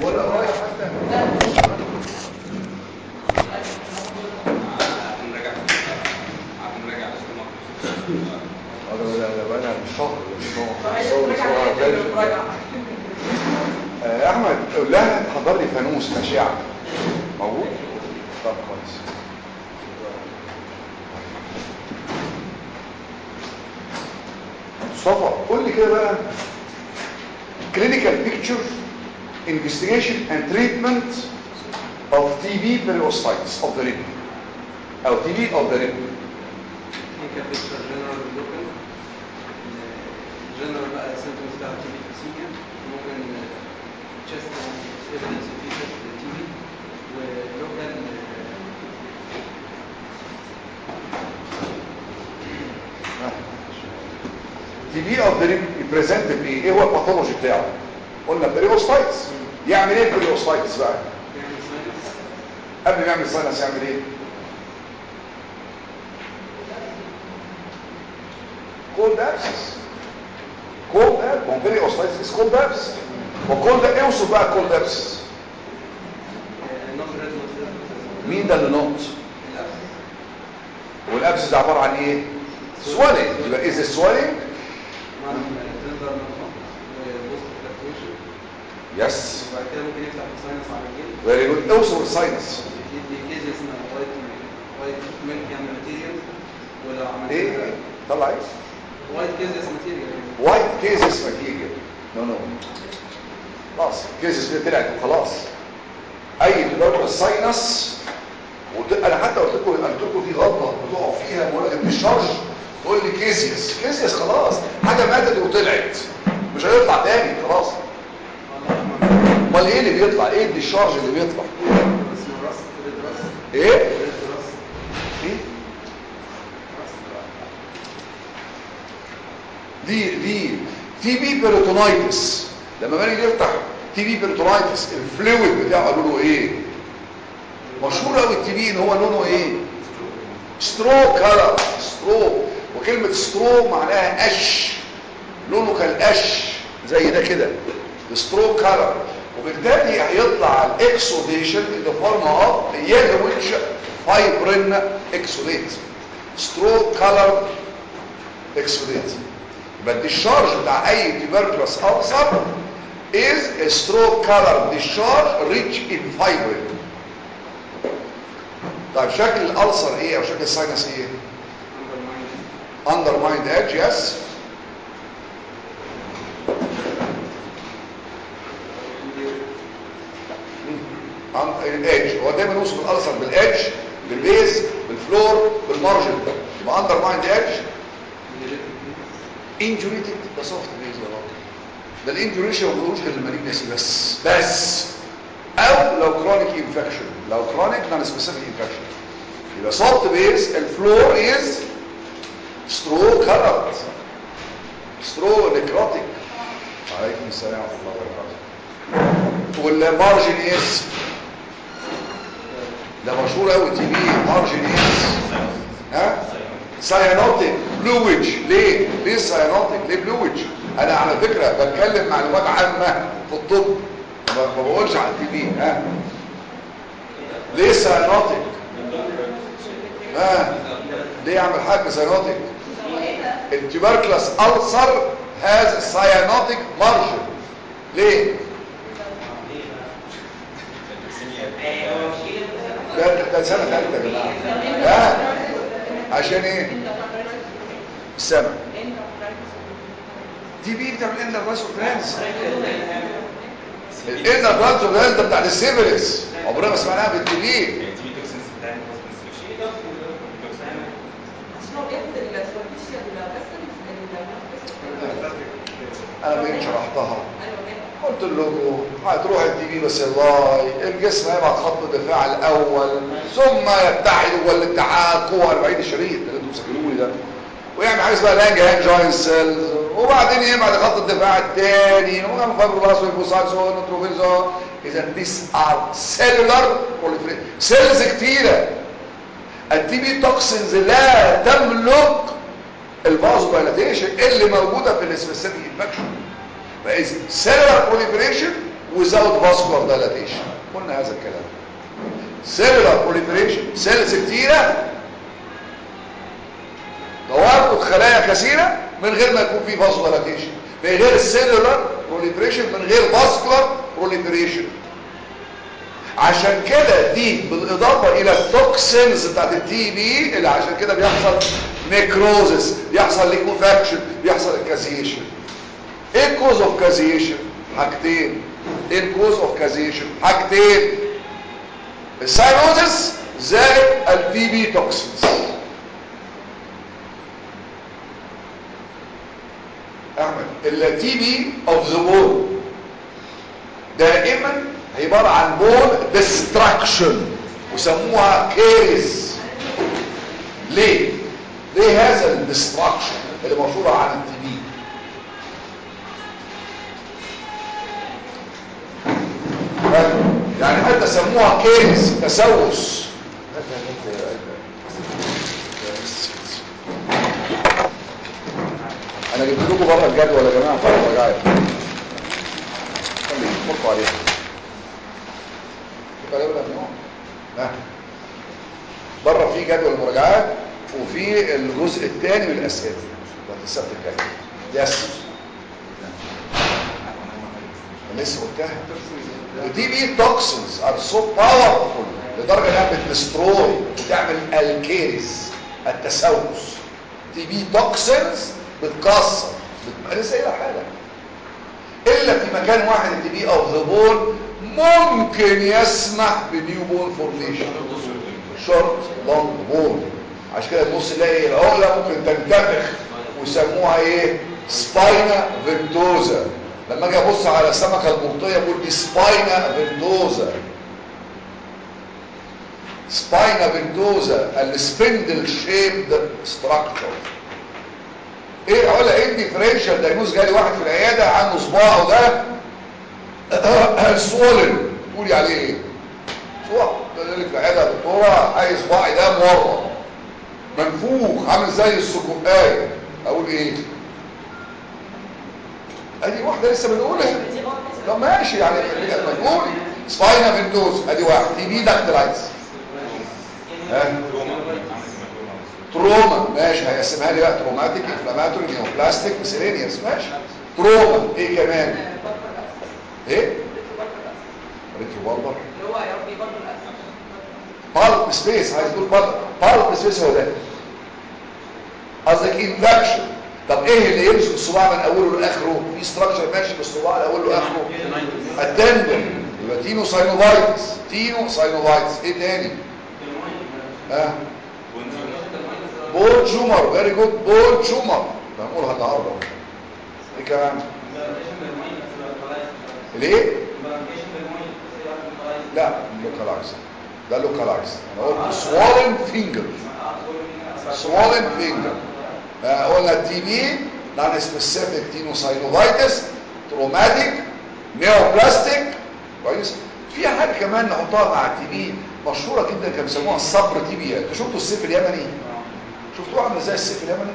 ولا رايح حتى هنراجع هنراجع هذا ده بقى شهر عايز تراجع الحاجات اللي مراجعة. آه، احمد قول لها تحضر لي فانوس اشعه موجود طب كويس مصطفى قول لي كده بقى clinical picture investigation and treatment of TB periosteitis of the rib او TB of the rib كان بيكتشر جنرال لوكال جنرال بقى سيمتومز بتاع تي بي كسيميا ممكن تشست ايفيدنس في تي بي ولوكال تي بي اوف ذا ريب يبريزنت بايه ايه هو الباثولوجي بتاعه قلنا بريوستايتس يعمل ايه البريوستايتس بقى يعني ساينس قبل ما يعمل ساينس يعمل ايه كولد ابسس كولد اب هو بريوستايتس از كولد ابسس وكولد ايه اوصف بقى كولد ابسس نون ريد مين ده اللي نوت والابسس ده عباره عن ايه سوالينج يبقى از سوالينج مع تندر نفهم وبوست فلاكتويشن يس وبعد كده ممكن يفتح الساينس على الجلد فيري جود اوصف الساينس يدي كيز اسمها وايت وايت ميلك يعني ماتيريال ولو عملت ايه طلع ايه وايت كيز ماتيريال وايت كيزس ماتيريال نو نو خلاص كيزس دي طلعت وخلاص اي دلوقتي الساينس وت... انا حتى قلت لكم قلت لكم في غلطه بتقعوا فيها بقول لك الشارج تقول لي كيزيس كيزيس خلاص حاجه ماتت وطلعت مش هيطلع تاني خلاص امال ايه اللي بيطلع ايه الديشارج اللي بيطلع اسمه راس ريد راس ايه ريد راس ايه دي دي تي بي بيريتونايتس لما بنيجي نفتح تي بي بيريتونايتس الفلويد بتاعه لونه ايه مشهور قوي التي بي ان هو لونه ايه سترو كلر سترو وكلمه سترو معناها قش لونه كالقش زي ده كده سترو كلر وبالتالي هيطلع الاكسوديشن in the form of yellowish fibrin exudate سترو كلر exudate يبقى الديشارج بتاع اي tuberculous ulcer is a straw color discharge rich in fibrin طيب شكل الالسر ايه او شكل الساينس ايه اندر مايند undermined edge yes الادج هو دايما نوصف الالسر بالادج بالبيز بالفلور بالمارجن يبقى undermined edge انجوريتد ده سوفت بيز يا راجل ده الانجوريشن ما بيقولوش غير المالجنسي بس بس او لو كرونيك انفكشن لو كرونيك نون سبيسيفيك انفكشن يبقى سوفت بيز الفلور از سترو كارت سترو نكروتيك عليكم السلام ورحمه الله وبركاته والمارجن از ده مشهور قوي تي بي مارجن از ها سايانوتيك بلويدج ليه ليه سايانوتيك ليه بلويدج انا على فكره بتكلم معلومات عامه في الطب ما ما بقولش على التي بي ها ليه سايانوتيك ها ليه يعمل حاجه سايانوتيك التوبركلس ألسر هاز سايانوتيك مارجن ليه ده ده سنه ثالثه يا جماعه ها عشان ايه السنه دي بي بتاع الانر راس فرانس الانر راس فرانس ده بتاع السيفلس عمرنا ما سمعناها بالتي بي اصل هو بياخد السوبيشيا انا بقيت شرحتها ايوه كده قلت لكم هتروح التي بي بس الله الجسم هيبقى خط الدفاع الاول ثم يتحد هو الاتحاد قوه 40 الشريط اللي انتم مسجلوني ده ويعمل حاجه اسمها لانج هانج جوين سيلز وبعدين يبعد خط الدفاع الثاني ويعمل فايبروبلاست ويفوسايتس ونتروفيزو اذا these are cellular proliferation سيلز كتيره التي بي توكسينز لا تملك الفازو دايلاتيشن اللي موجوده في السبيسيفيك انفكشن فاذا سيلولار بروليفريشن without vascular dilatation قلنا هذا الكلام cellular proliferation سيلز كتيرة توافد خلايا كثيرة من غير ما يكون في vascular dilatation من غير السيلولار proliferation من غير vascular proliferation عشان كده دي بالاضافه الى التوكسينز بتاعت التي بي اللي عشان كده بيحصل نيكروزس بيحصل ليكوفاكشن بيحصل الكازيشن ايه الكوز اوف كازيشن حاجتين ايه الكوز اوف كازيشن حاجتين الساينوزس زائد التي بي توكسينز احمد التي بي اوف ذا بون دائما عبارة عن بون ديستراكشن وسموها كيريز ليه ليه هذا الديستراكشن اللي مشهورة عن التي بي يعني حتى سموها كيريز تسوس انا جبت لكم بره الجدول يا جماعه بره الرجايه خلي تفكوا عليه بره في جدول المراجعات وفي الجزء الثاني من الاسئله بتاعت السبت الجاي يس انا لسه قلتها ودي بي توكسنز ار سو باورفول لدرجه انها بتدستروي وتعمل الكيريز التسوس دي بي توكسنز بتكسر بت... انا سايله حاله الا في مكان واحد التي بي اوف ذا بون ممكن يسمح بنيو بون فورميشن شورت لونج بون عشان كده تبص تلاقي العقله ممكن تنتفخ ويسموها ايه سباينا فينتوزا لما اجي ابص على السمكه الملطيه بقول دي سباينا فينتوزا سباينا فينتوزا السبندل شيبد ستراكشر ايه علا ايه الديفرنشال دايجنوز جالي واحد في العياده عنده صباعه ده سولن قولي عليه ايه صباع قال لك في العياده يا دكتوره عايز صباعي ده مورم منفوخ عامل زي السكوبايه اقول ايه ادي واحده لسه بنقولها طب ماشي يعني بنقول سباينا فينتوز ادي واحد تي بي داكتلايتس ها تروما ماشي هيقسمها لي بقى تروماتيك انفلاماتوري نيوبلاستيك مسيلينيوس ماشي تروما ايه كمان ايه ريترو بالبر اللي هو يا ربي برضه الأسف بالب سبيس عايز تقول بالب بالب سبيس هو ده قصدك انفكشن طب ايه اللي يمسك الصباع من اوله لاخره في ستراكشر ماشي بالصباع من اوله لاخره التندون يبقى تينو ساينوفايتس تينو ساينوفايتس ايه تاني ها آه. بول تشومر فيري جود بول تشومر هنقولها النهارده ايه كمان ليه لا لوكالايز ده لوكالايز انا قلت سوالن فينجر سوالن فينجر قلنا التي بي نون سبيسيفيك تينوساينوفايتس تروماتيك نيوبلاستيك كويس في حاجه كمان نحطها مع التي بي مشهوره جدا كانوا بيسموها الصبر تي بي انتوا شفتوا السيف اليمني شفتوه عامل زي السيف اليمني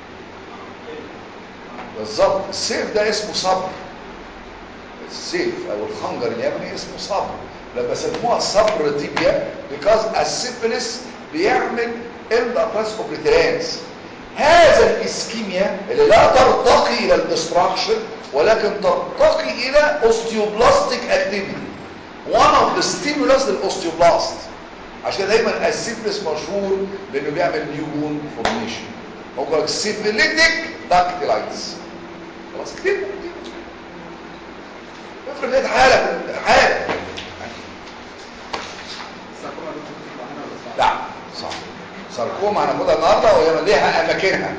بالظبط السيف ده اسمه صبر السيف او الخنجر اليمني اسمه صبر لما سموها صبر تيبيا because السيفلس بيعمل انداباس اوبريترانس هذا الاسكيميا اللي لا ترتقي الى الدستراكشن ولكن ترتقي الى اوستيوبلاستيك اكتيفيتي one of the stimulus للاوستيوبلاست عشان دايما السيفلس مشهور بانه بيعمل نيوبون فورميشن هو سيفيليتيك داكتيلايتس خلاص كتير افرض لقيت حاله حاله لا صح ساركوما هناخدها النهارده وهي ليها اماكنها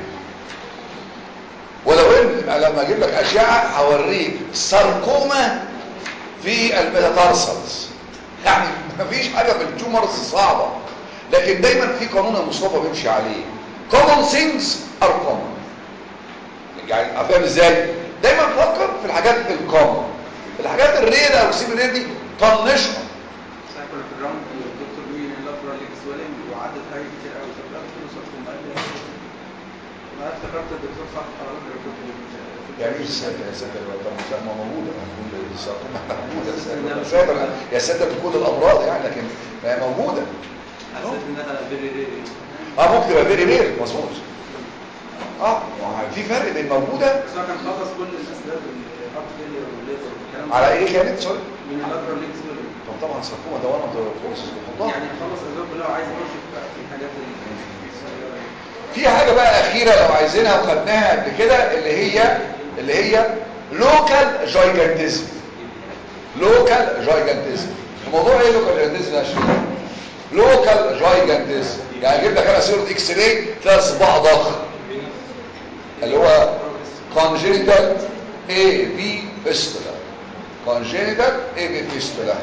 ولو ان لما اجيب لك اشعه هوريك ساركوما في الميتاتارسلز يعني مفيش حاجه في التيومرز صعبه لكن دايما في قانون يا مصطفى بيمشي عليه common things are common يعني فاهم ازاي دايما فكر في الحاجات الكومن الحاجات الريره او السيمي رير دي طنشها ساعة كنا في الراوند الدكتور بيقول لي لاترال ليج سويلنج وعدت حاجات كتير قوي طب لا في ساركوما قال لي انا افتكرت الدكتور صالح حرام اللي كنت بت- يعني ايه السادة يا سادة ما موجودة هتكون السرطان موجودة يا سادة. يا سادة يا سادة تكون الأمراض يعني لكن ما هي موجودة حسيت انها فيري ريري اه ممكن تبقى فيري رير مظبوط اه ما هو في فرق بين موجودة بس هو كان خلص كل الاسباب الهارت فيلير والليفر والكلام ده على ايه كانت سوري من اللاترال ليكس طب طبعا سرطان ده وانا بروسس بحطها يعني خلص الاسباب كلها وعايز يخش في في الحاجات الصغيره دي في حاجة بقى أخيرة لو عايزينها وخدناها قبل كده اللي هي اللي هي لوكال جايجانتيزم لوكال جايجانتيزم الموضوع ايه لوكال جايجانتيزم يا شباب لوكال جايجانتيزم يعني اجيب لك انا صورة اكس راي تلاقي صباع ضخم اللي هو congenital A B fistula congenital A B fistula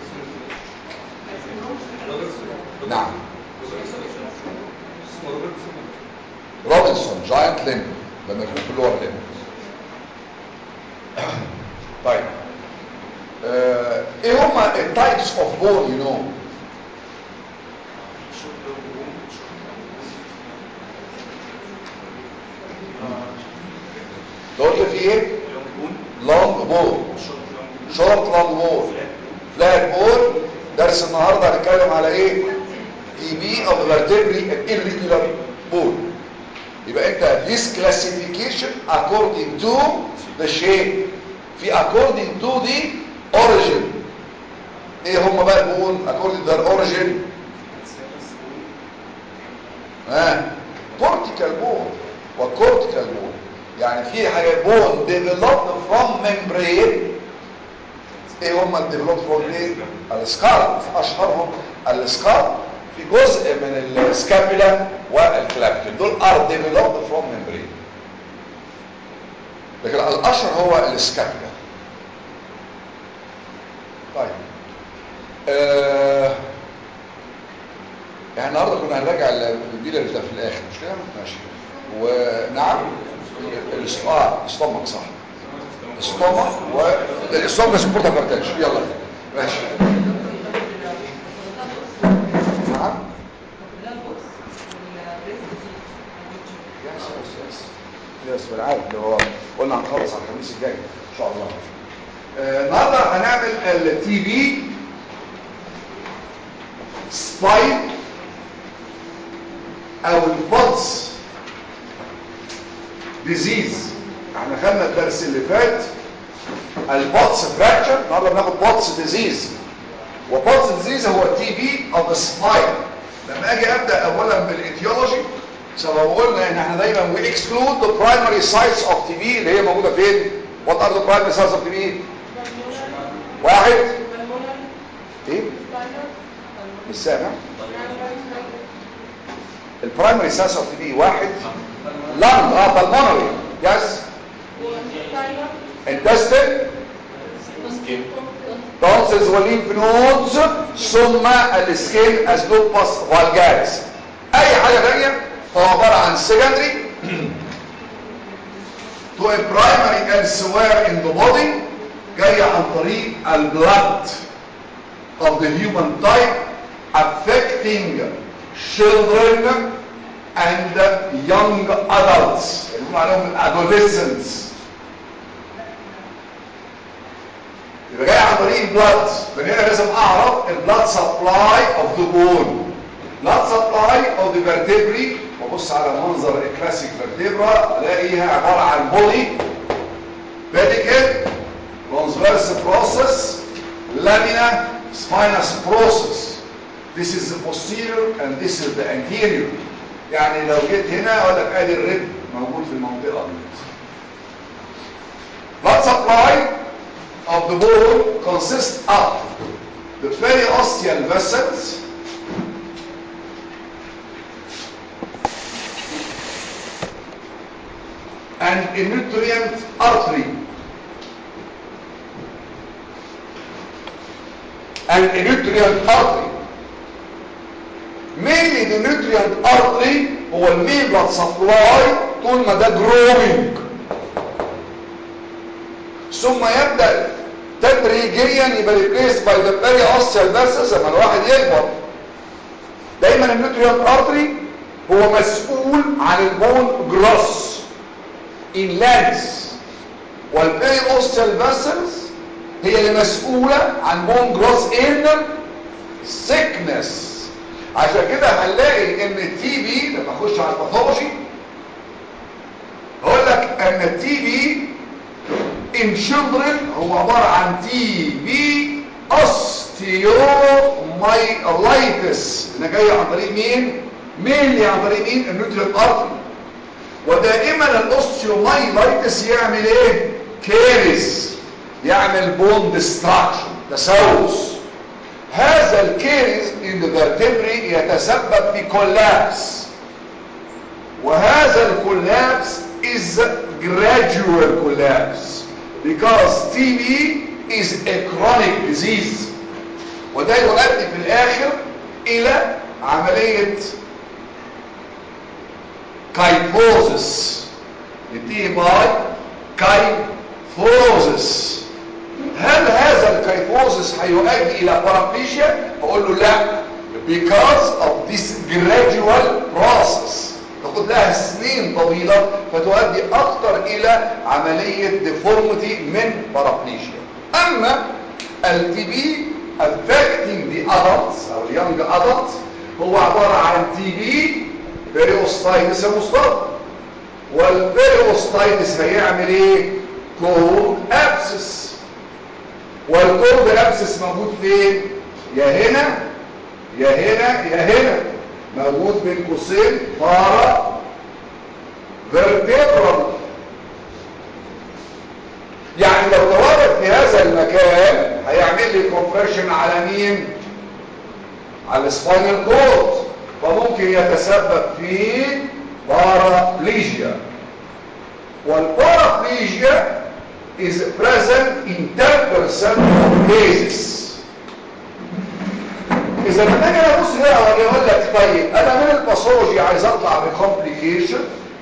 نعم روبنسون جاينت ليمب لما يكون في اللور ليمب طيب آه، ايه هما التايبس اوف بون يو نو قلت في ايه لونج بون شورت لونج بون فلات بون درس النهارده هنتكلم على ايه تي بي او vertebrae irregular bone يبقى انت this classification according to the shape في according to the origin ايه هم بقى البون according to their origin ها cortical bone وcortical bone يعني في حاجه bone developed from membrane ايه هم الديفلوبد فروم ايه السكال اشهرهم السكال في جزء من السكابولا والكلابتل دول ار ديفلوبد فروم ميمبرين لكن الاشهر هو السكابولا طيب آه يعني النهارده كنا هنراجع البيلر ده في الاخر مش كده ماشي ونعم الاسطوع استمك صح استمك والاستمك سبورت ابرتاج يلا ماشي نعم يس يس يس يس بالعادة اللي هو قلنا هنخلص على الخميس الجاي ان شاء الله آه، النهارده هنعمل التي بي سباين او البلس ديزيز احنا خدنا الدرس اللي فات البلس فراكشر النهارده بناخد بلس ديزيز وبلس ديزيز هو تي بي اوف سباين لما اجي ابدا اولا بالايتيولوجي سبب قلنا ان احنا دايما وي اكسكلود ذا برايمري سايتس اوف تي بي اللي هي موجوده فين وات ار ذا برايمري سايتس اوف تي بي واحد ايه مش سامع البرايمري سايتس اوف تي بي واحد لانج اه بالمونري يس intestine tonsils والليمف نودز ثم السكين از لوباس فالجاريس اي حاجه ثانيه هو عباره عن secondary to a primary elsewhere in the body جايه عن طريق البلد of the human type affecting children and young adults اللي بنقول عليهم adolescents يبقى جاي عن طريق البلاد من هنا لازم اعرف البلاد سبلاي اوف ذا بون بلاد سبلاي اوف ذا فيرتبري وابص على منظر الكلاسيك فيرتبرا الاقيها عباره عن بودي بيديكل transverse process lamina spinous process this is the posterior and this is the anterior يعني لو جيت هنا اقول لك ادي الرب موجود في المنطقه دي blood supply of the bone consists of the periosteal vessels and a nutrient artery and a nutrient artery mainly the nutrient artery هو المين blood supply طول ما ده growing ثم يبدأ تدريجيا يبقى replaced by the periosteal vessels لما الواحد يكبر دايما النيوتريانت ارتري هو مسؤول عن البون جروس in length والبيريوستال فاسلز هي اللي مسؤولة عن بون جروس in thickness عشان كده هنلاقي ان التي بي لما اخش على الباثولوجي هقول لك ان التي بي in children هو عبارة عن تي بي osteomyelitis ده جاي عن طريق مين مين عن طريق مين النيوتريال ارتري ودائما الاوستيومايلايتس يعمل ايه كيرس يعمل بون ديستراكشن تسوس هذا الكيرس in the vertebrae يتسبب في كولابس وهذا الكولابس is gradual collapse because TB is a chronic disease وده يؤدي في الاخر الى عملية كايفوزس ينتهي باي كايفوزس هل هذا الكايفوزس هيؤدي الى بارابليشيا اقول له لا because of this gradual process تاخد لها سنين طويلة فتؤدي اكتر الى عملية ديفورميتي من بارابليشيا اما التي بي affecting the adults او اليونج adults هو عبارة عن تي بي بيريوستايتس المصطلح والبيريوستايتس هيعمل ايه كولد ابسس والكولد ابسس موجود فين يا هنا يا هنا يا هنا موجود بين قوسين بارا فيرتيبرال يعني لو تواجد في هذا المكان هيعمل لي كومبريشن على مين على السباينال كورد فممكن يتسبب في بارابليجيا والبارابليجيا is present in 10% of cases اذا لما اجي ابص هنا واجي اقول لك طيب انا من الباثولوجي عايز اطلع بكومبليكيشن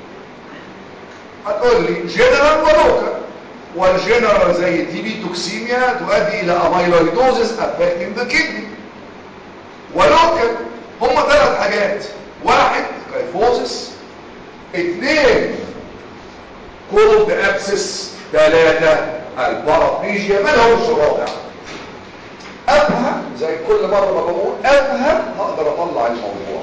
هتقول لي جنرال ولوكال والجنرال زي تي بي توكسيميا تؤدي الى اميلويدوزس افكتنج ذا كدني ولوكال هم ثلاث حاجات واحد كايفوزس اثنين كولد ابسس ثلاثة البارابليجيا ما لهمش رابع افهم زي كل مرة ما بقول افهم هقدر اطلع الموضوع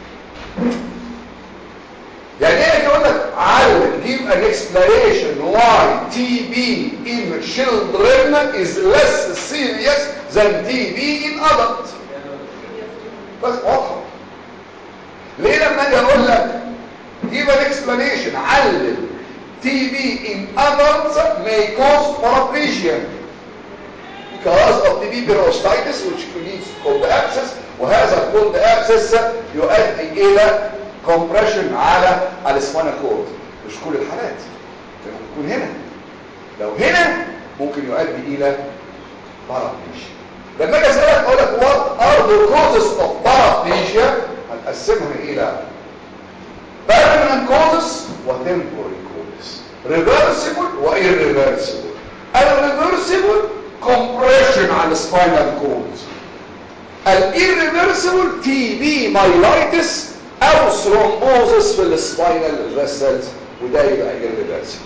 يعني ايه يقول لك علم give an explanation why TB in children is less serious than TB in adult بس واضحه ليه لما اجي اقول لك give an explanation علم TB in adults may cause paraplegia because of TB perostitis which leads to cold abscess وهذا الكولد abscess يؤدي الى compression على الاسبانال كورد مش كل الحالات ممكن تكون هنا لو هنا ممكن يؤدي الى paraplegia لما اجي اسالك اقول لك what are the causes of paraplegia هنقسمها الى permanent causes و temporary causes reversible و irreversible الريفرسيبل compression على السباينال كورد الirreversible تي بي مايلايتس او ثرومبوزس في السباينال فيسلز وده يبقى irreversible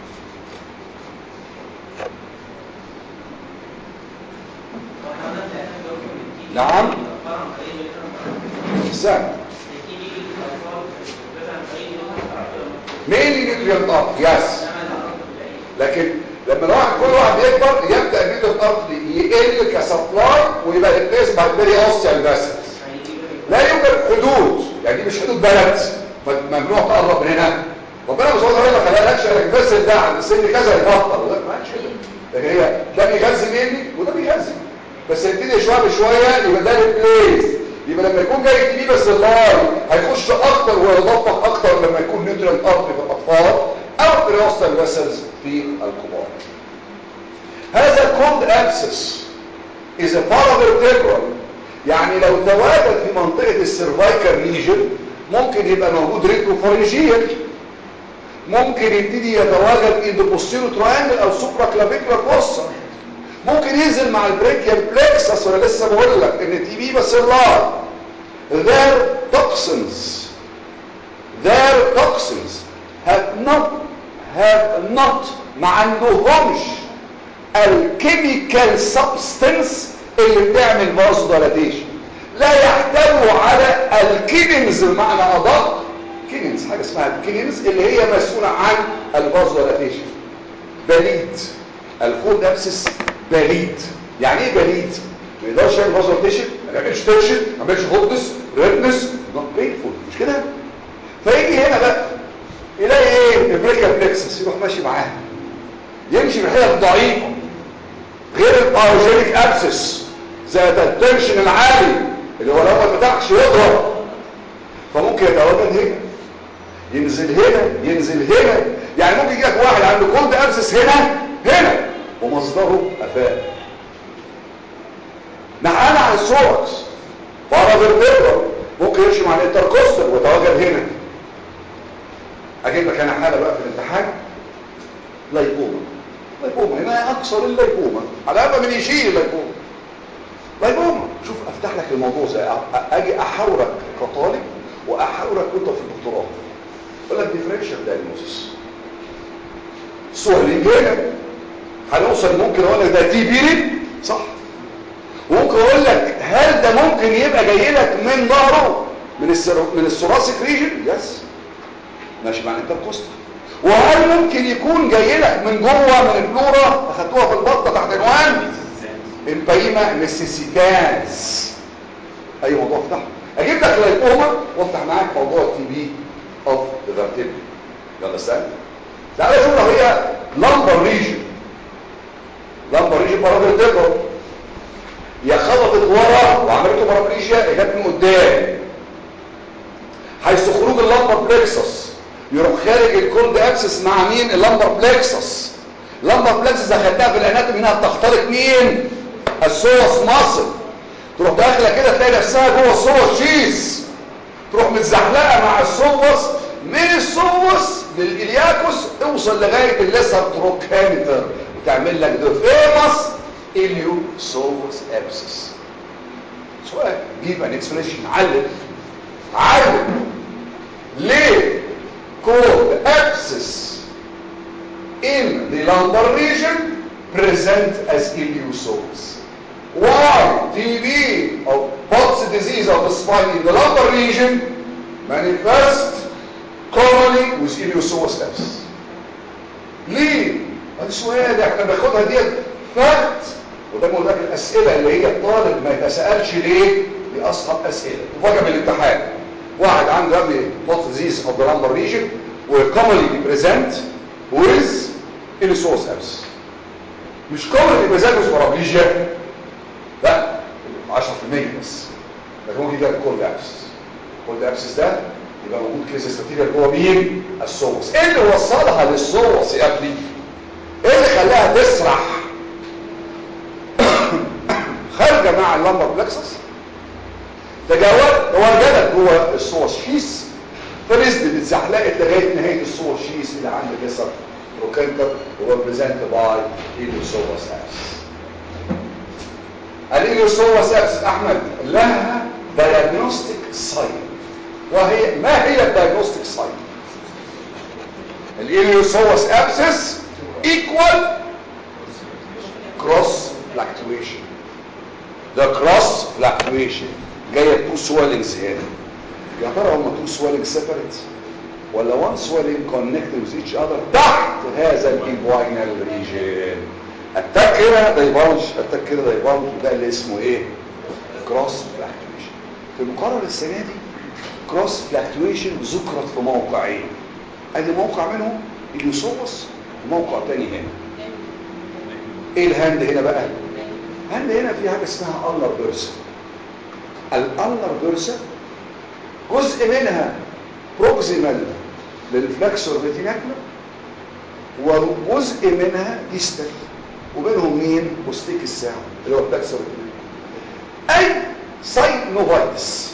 نعم احسان مين نيوتريال ارض يس لكن لما الواحد كل واحد يكبر يبدا نيوتريال الارض يقل كسبلاي ويبقى ريبليس باي فيري اوستيال فاسلز لا يوجد حدود يعني دي مش حدود بلد ممنوع تقرب من هنا ربنا سبحانه وتعالى ما خلقلكش انك بس ده عند سن كذا يبطل لا ما عادش كده لكن هي ده بيغذي مني وده بيغذي بس يبتدي شويه بشويه يبقى ده ريبليس يبقى لما يكون جاي تي بس اللاي هيخش اكتر ويضبط اكتر لما يكون نيوترال ارض في الاطفال او بريوستال فيسلز في الكبار هذا الكولد ابسس is a paravertebral يعني لو تواجد في منطقة السيرفايكال ريجن ممكن يبقى موجود ريتروفارنجيال ممكن يبتدي يتواجد in the posterior triangle او supra clavicular fossa ممكن ينزل مع البريكيال بلكسس وانا لسه بقول لك ان تي بي بس اللاي there toxins their toxins have not have not ما عندهمش الكيميكال سبستنس اللي بتعمل فازوديلاتيشن لا يحتوي على الكينينز بمعنى ادق كينينز حاجه اسمها الكينينز اللي هي مسؤوله عن الفازوديلاتيشن بليد الكود ابسس بليد يعني ايه بليد ما يقدرش يعمل فازوديلاتيشن ما يعملش تنشن ما يعملش هوتنس ريدنس نوت بينفول مش كده فيجي هنا بقى يلاقي ايه البريكال بلكسس يروح ماشي معاها يمشي بحيل ضعيفه غير الباروجينيك ابسس زي التنشن العالي اللي هو لو ما فتحش يضرب فممكن يتواجد هنا ينزل هنا ينزل هنا يعني ممكن يجيلك واحد عنده كولد ابسس هنا هنا ومصدره افاق نحن عن السوركس بارافيرتبرال ممكن يمشي مع الانتركوستال ويتواجد هنا اجيب لك انا حاله بقى في الامتحان لايبوما لايبوما هنا اكثر اللايبوما على قبل من يشيل اللايبوما لايبوما شوف افتح لك الموضوع زي اجي احاورك كطالب واحاورك وانت في الدكتوراه اقول لك ديفرنشال دايجنوستس سؤالين هنا هنوصل ممكن اقول لك ده تي بي صح وممكن اقول لك هل ده ممكن يبقى جاي لك من ظهره من السر... من الثوراسيك ريجن يس ماشي مع الانتركوست وهل ممكن يكون جاي لك من جوه من الفلورا اخدتوها في البطه تحت عنوان امبايما نسيسيتانس اي موضوع افتحه اجيب لك لايبوما وافتح معاك موضوع التي بي اوف ذا فيرتيبري يلا استنى تعالى شوف لو هي لمبر ريجن لمبر ريجن بارافيرتيبرال يا خبطت ورا وعملته بارابليجيا جت من قدام حيث خروج اللمبر بلكسس يروح خارج الكولد ابسس مع مين اللمبر بلكسس اللمبر بلكسس اخدتها في الاناتومي انها بتخترق مين السوس ماسل تروح داخله كده تلاقي نفسها جوه السوس شيس تروح متزحلقه مع السوس من السوس للإلياكوس توصل لغايه الليسر تروكانتر وتعمل لك ده فيمس اليو سوس ابسس سؤال جيب ان اكسبريشن علم علم ليه cold abscess in the lumbar region present as iliosomes. Why TB or Pott's disease of the spine in the lumbar region manifest commonly with iliosomes abscess. ليه؟ هذا السؤال احنا بناخدها ديت فات وده بقول لك الاسئله اللي هي الطالب ما يتسالش ليه؟ دي اصعب اسئله تفاجئ بالامتحان واحد عنده قبل بوت ديزيز اوف ذا لامبر ريجن وكومنلي بريزنت ويز السورس ابس مش كومنلي بريزنت ويز بارابليجيا لا 10% بس لكن ممكن يجي كولد ابس كولد ابسس ده يبقى موجود كيسس ماتيريال جوه مين السورس ايه اللي وصلها للسورس يا ابني ايه اللي خلاها تسرح خارجه مع اللامبر بلكسس تجاوز وجدت جوه الصور شيس فنزلت اتزحلقت لغايه نهايه الصور شيس اللي عند جسر روكنتر وريبريزنت باي ايليوسوس ابس الايليوسوس ابس احمد لها دايجنوستيك ساين وهي ما هي الدايجنوستيك ساين الايليوسوس ابسس ايكوال كروس فلاكتويشن ده كروس فلاكتويشن جايه تو سويلنجز هنا يا ترى هم تو سويلنج سيبريت ولا وان سويلنج كونكتد وذ ايتش اذر تحت هذا الانفاينال ريجن التك هنا ده يبانش التك كده ده يبانش ده اللي اسمه ايه كروس فلاكتويشن في المقرر السنه دي كروس فلاكتويشن ذكرت في موقعين ادي موقع منهم اليوسوس وموقع تاني هنا ايه الهاند هنا بقى الهاند هنا في حاجه اسمها النر بيرسون الالنر بيرسا جزء منها بروكسيمال للفلكسور ريتيناكولر وجزء منها ديستال وبينهم مين بوستيك الساعه اللي هو الفلكسور ريتيناكولر اي ساينوفايتس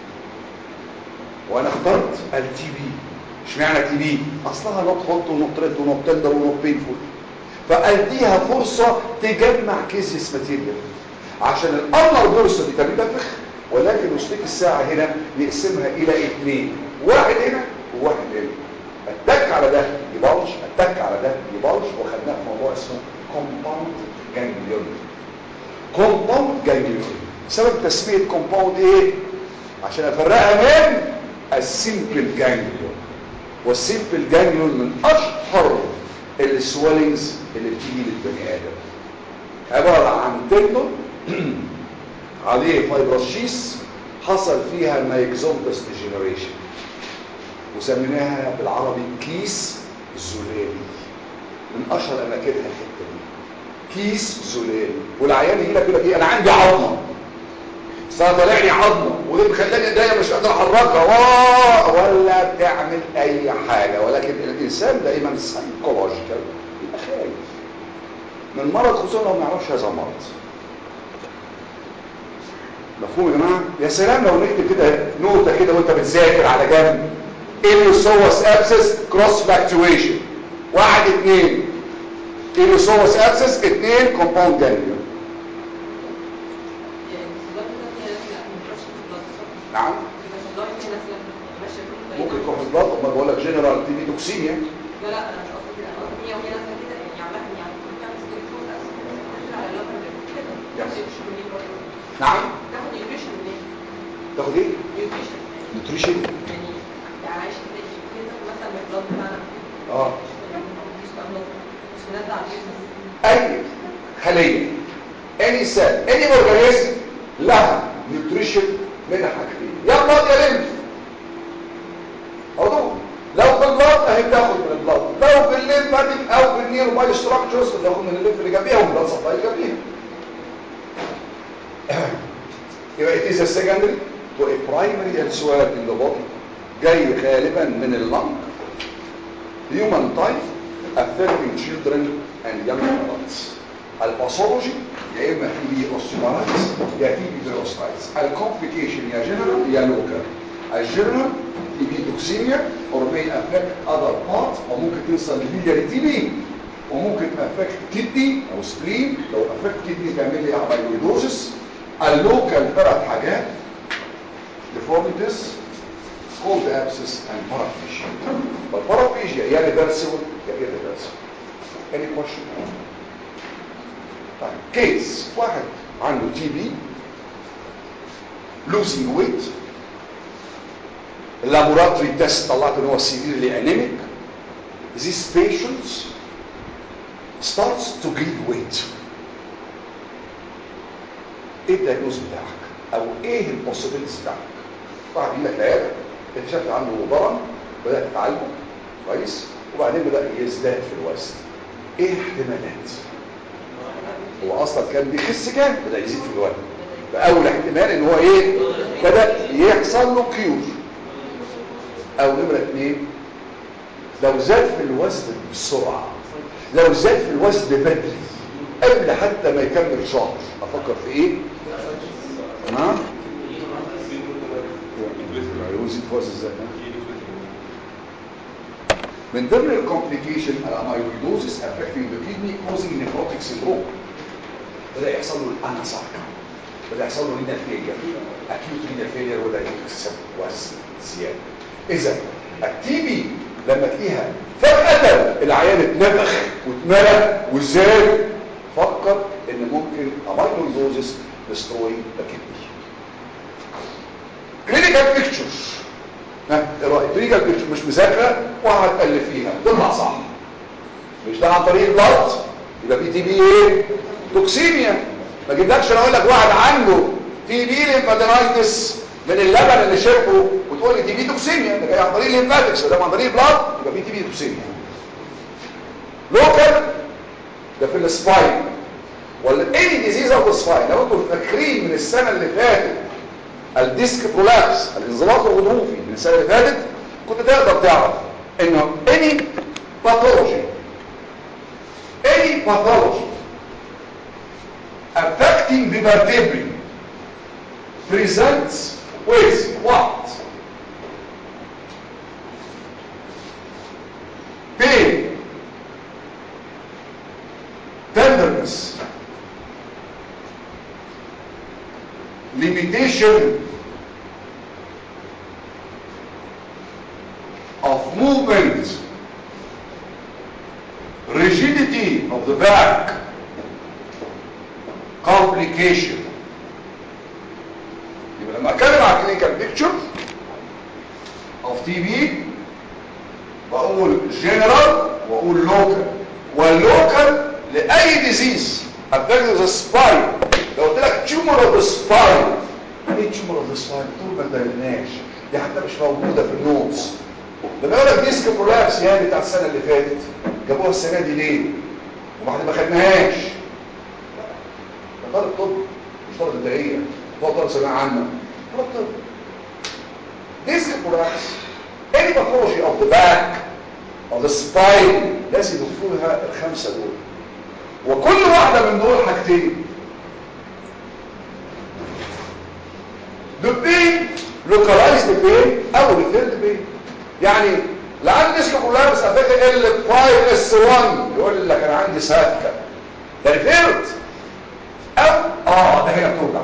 وانا اخترت التي بي اشمعنى تي بي اصلها نوت هوت ونوت ريد ونوت تندر ونوت بينفول فاديها فرصه تجمع كيزيس ماتيريال عشان الالنر بورصه دي تنتفخ ولكن مشتك الساعة هنا يقسمها الى اثنين واحد هنا واحد هنا اتك على ده يبلش اتك على ده يبلش وخدناه في موضوع اسمه كومباوند جانجليون كومباوند جانجليون سبب تسميه كومباوند ايه عشان افرقها من السيمبل جانجليون والسيمبل جانجليون من اشهر السويلنجز اللي بتيجي للبني ادم عباره عن تندون عليه فايبروشيس حصل فيها مايكزومبس ديجنريشن وسميناها بالعربي كيس زلالي من اشهر اماكنها الحته دي كيس زلالي والعيان يجي لك يقول لك ايه انا عندي عظمه بس انا طالع لي عظمه ودي مخلاني ايديا مش قادر احركها واه ولا بتعمل اي حاجه ولكن الانسان دايما سايكولوجيكال يبقى خايف من مرض خصوصا لو ما يعرفش هذا المرض مفهوم يا جماعه يا سلام لو نكتب كده نوته كده وانت بتذاكر على جنب اليوسوس ابسس كروس فلاكتويشن واحد اتنين اليوسوس ابسس اتنين كومباوند جانجليون يعني الصداع ده فيها ناس لا مش في البلد صح؟ نعم يبقى الصداع فيها ناس لا ماشيه كل ممكن تروح البلد امال بقول لك جنرال تي بي توكسيميا لا لا انا مش قصدي كده انا قصدي هي وهي نازله كده يعني عامه يعني كل تعمل سكريتون اسف تنزل على اللبن كده Yes. تاخد نيوتريشن منين برضه نعم تاخد نيوتريشن منين تاخد ايه نيوتريشن نوتريشن يعني يعني عايش كده كده تاخد مثلا من البلد بتاعنا اه مش بلد مش بنزل على الجسم اي خليه any cell any organism لها نيوتريشن من حاجتين يا بلاد يا ليمف موضوع لو في البلاد اهي بتاخد من البلاد لو في الليمفاتيك او في النيرو باي ستراكشرز بتاخد من الليمف اللي جنبيها ومن البلاد سبلاي اللي جنبيها يبقى it is a secondary to a primary elsewhere in the body جاي غالبا من اللنج human type affecting children and young adults الباثولوجي يا اما في بي اوستيومارايتس يا في بي فيروسايتس الكومبليكيشن يا جنرال يا لوكال الجنرال في بي توكسيميا اور may affect other parts او ممكن توصل للبيلياري تي بي وممكن affect كدني او سبلين لو affect كدني تعمل لي اميلويدوزس اللوكال ثلاث حاجات deformities cold abscess and paraplegia but paraplegia يا reversible يا irreversible any question طيب كيس واحد عنده تي بي losing weight اللابوراتوري تيست طلعت ان هو severely anemic these patients starts to gain weight ايه الدايجنوز بتاعك او ايه البوسيبيلتيز بتاعك واحد يجي لك العياده اكتشفت عنده ضرر بدات تعالجه كويس وبعدين بدا يزداد في الوزن ايه احتمالات هو اصلا كان بيخس كام بدا يزيد في الوزن فاول احتمال ان هو ايه بدا يحصل له كيور او نمره اثنين لو زاد في الوزن بسرعه لو زاد في الوزن بدري قبل حتى ما يكمل شهر افكر في ايه تمام يزيد في وزن ازاي من ضمن الكومبليكيشن الاميلويدوزس affecting the kidney causing nephrotic syndrome بدا يحصل له الانساركا بدا يحصل له رينال فيلير اكيوت رينال فيلير وبدا يكسب وزن زياده اذا التي بي لما تلاقيها فجاه العيان اتنفخ واتملى وزاد فكر ان ممكن اميلويدوزس destroy the kidney كلينيكال بيكتشرز ها ايه رايك كلينيكال بيكتشر مش مذاكره وهتالف فيها تطلع صح مش ده عن طريق البلط يبقى في تي بي ايه توكسيميا ما جبلكش انا اقول لك واحد عنده تي بي ليمفادينايتس من اللبن اللي شربه وتقول لي تي بي توكسيميا ده جاي عن طريق الليمفاتكس ده عن طريق البلط يبقى في تي بي توكسيميا لوكال ده في السباين ولا اي ديزيز اوف سباين لو انتوا فاكرين من السنه اللي فاتت الديسك برولابس الانزلاق الغضروفي من السنه اللي فاتت كنت تقدر تعرف انه any pathology any pathology affecting the vertebrae presents with what pain tenderness limitation of movement rigidity of the back complication يبقى لما اتكلم على clinical picture of TB بقول general واقول local واللوكال لاي ديزيز affecting the spine لو قلت لك tumor of the spine ايه tumor of the spine طول ما درناش دي حتى مش موجوده في النوتس لما يقول لك ديسك برولابس يعني بتاع السنه اللي فاتت جابوها السنه دي ليه وبعد ما خدناهاش ده طالب طب مش طالب ابتدائيه هو طالب ثانويه عامه طالب طب ديسك برولابس any pathology of the back of the spine لازم يدخلوها الخمسه دول وكل واحده من دول حاجتين the pain localized pain او referred pain يعني لا عندي ديسك كلها بس افكر ال 5 اس 1 يقول لك انا عندي سكه ده ريفيرد او اه ده هنا بتوجع